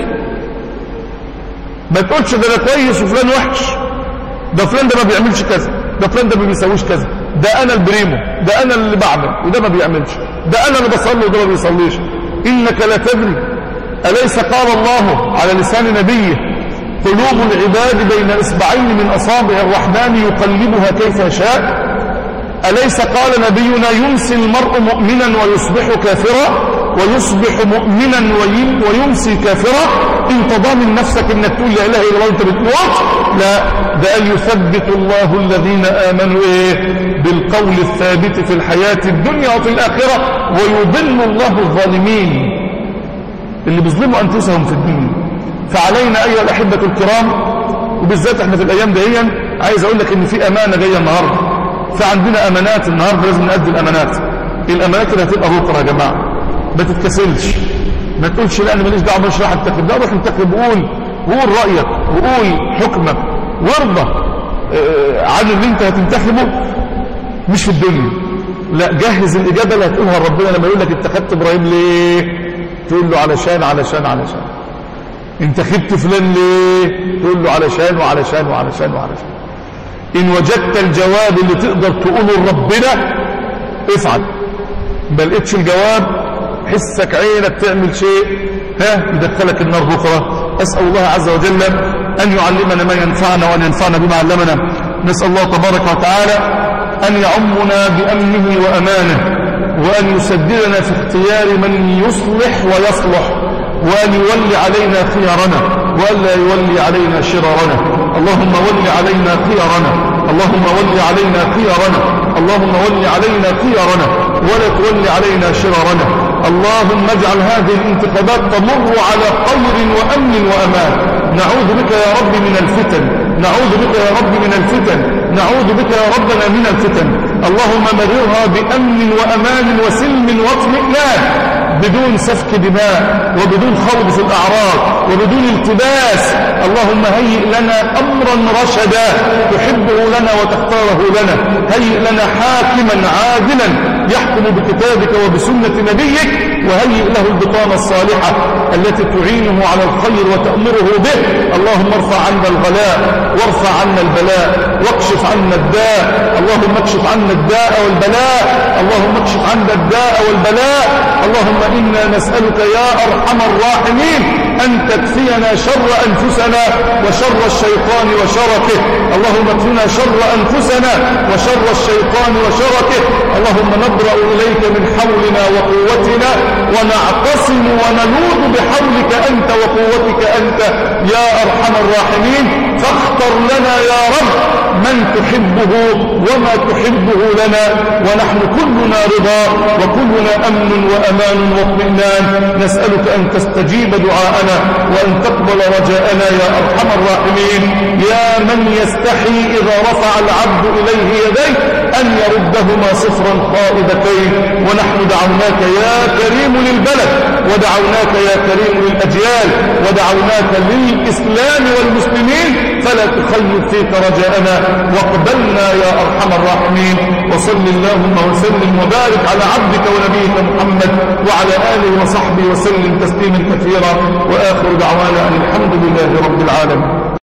ما تقولش ده انا كويس وفلان وحش ده فلان ده ما بيعملش كذا ده فلان ده ما بيسويش كذا ده انا البريمو ده انا اللي بعمل وده ما بيعملش ده انا اللي بصلي وده ما بيصليش انك لا تدري اليس قال الله على لسان نبيه قلوب العباد بين اصبعين من اصابع الرحمن يقلبها كيف يشاء أليس قال نبينا يمسي المرء مؤمنا ويصبح كافرا ويصبح مؤمنا ويمسي كافرا انت ضامن نفسك انك تقول لا اله الا الله انت بتموت لا ده قال يثبت الله الذين امنوا ايه بالقول الثابت في الحياه الدنيا وفي الاخره ويضل الله الظالمين اللي بيظلموا انفسهم في الدنيا فعلينا ايها الاحبه الكرام وبالذات احنا في الايام دي عايز اقول لك ان في امانه جايه النهارده فعندنا امانات النهارده لازم نأدي الامانات الامانات اللي هتبقى بكره يا جماعه ما تتكسلش ما تقولش لا انا ماليش دعوه مش راح انتخب لا روح انتخب وقول وقول رايك وقول حكمك وارضى عن اللي انت هتنتخبه مش في الدنيا لا جهز الاجابه اللي هتقولها لربنا لما يقول لك انتخبت ابراهيم ليه تقول له علشان علشان علشان انتخبت فلان ليه تقول له علشان وعلشان وعلشان وعلشان إن وجدت الجواب اللي تقدر تقوله لربنا افعل ما لقيتش الجواب حسك عينك تعمل شيء ها يدخلك النار بكرة أسأل الله عز وجل أن يعلمنا ما ينفعنا وأن ينفعنا بما علمنا نسأل الله تبارك وتعالى أن يعمنا بأمنه وأمانه وأن يسددنا في اختيار من يصلح ويصلح وأن يولي علينا خيارنا وألا يولي علينا شرارنا اللهم ول علينا خيارنا اللهم ول علينا خيارنا اللهم ول علينا خيارنا ولا تول علينا شرارنا اللهم اجعل هذه الانتخابات تمر على خير وأمن وأمان نعوذ بك يا رب من الفتن نعوذ بك يا رب من الفتن نعوذ بك يا ربنا من الفتن اللهم مررها بأمن وأمان وسلم واطمئنان بدون سفك دماء وبدون خوض في الأعراض وبدون التباس اللهم هيئ لنا أمرا رشدا تحبه لنا وتختاره لنا هيئ لنا حاكما عادلا يحكم بكتابك وبسنة نبيك وهيئ له البطانة الصالحة التي تعينه على الخير وتأمره به اللهم ارفع عنا الغلاء وارفع عنا البلاء واكشف عنا الداء اللهم اكشف عنا الداء والبلاء اللهم اكشف عنا الداء والبلاء اللهم إنا نسألك يا أرحم الراحمين أن تكفينا شر أنفسنا وشر الشيطان وشركه اللهم اكفنا شر أنفسنا وشر الشيطان وشركه اللهم نبرأ إليك من حولنا وقوتنا ونعتصم ونلوذ بحولك أنت وقوتك أنت يا أرحم الراحمين فاختر لنا يا رب من تحبه وما تحبه لنا ونحن كلنا رضا وكلنا أمن وأمان واطمئنان نسألك أن تستجيب دعاءنا وأن تقبل رجاءنا يا أرحم الراحمين يا من يستحي إذا رفع العبد إليه يديه أن يردهما صفرا خائبتين ونحن دعوناك يا كريم للبلد ودعوناك يا كريم للأجيال ودعوناك للإسلام والمسلمين فلا تخيب فيك رجاءنا واقبلنا يا أرحم الراحمين وصل اللهم وسلم وبارك على عبدك ونبيك محمد وعلى آله وصحبه وسلم تسليما كثيرا وآخر دعوانا أن الحمد لله رب العالمين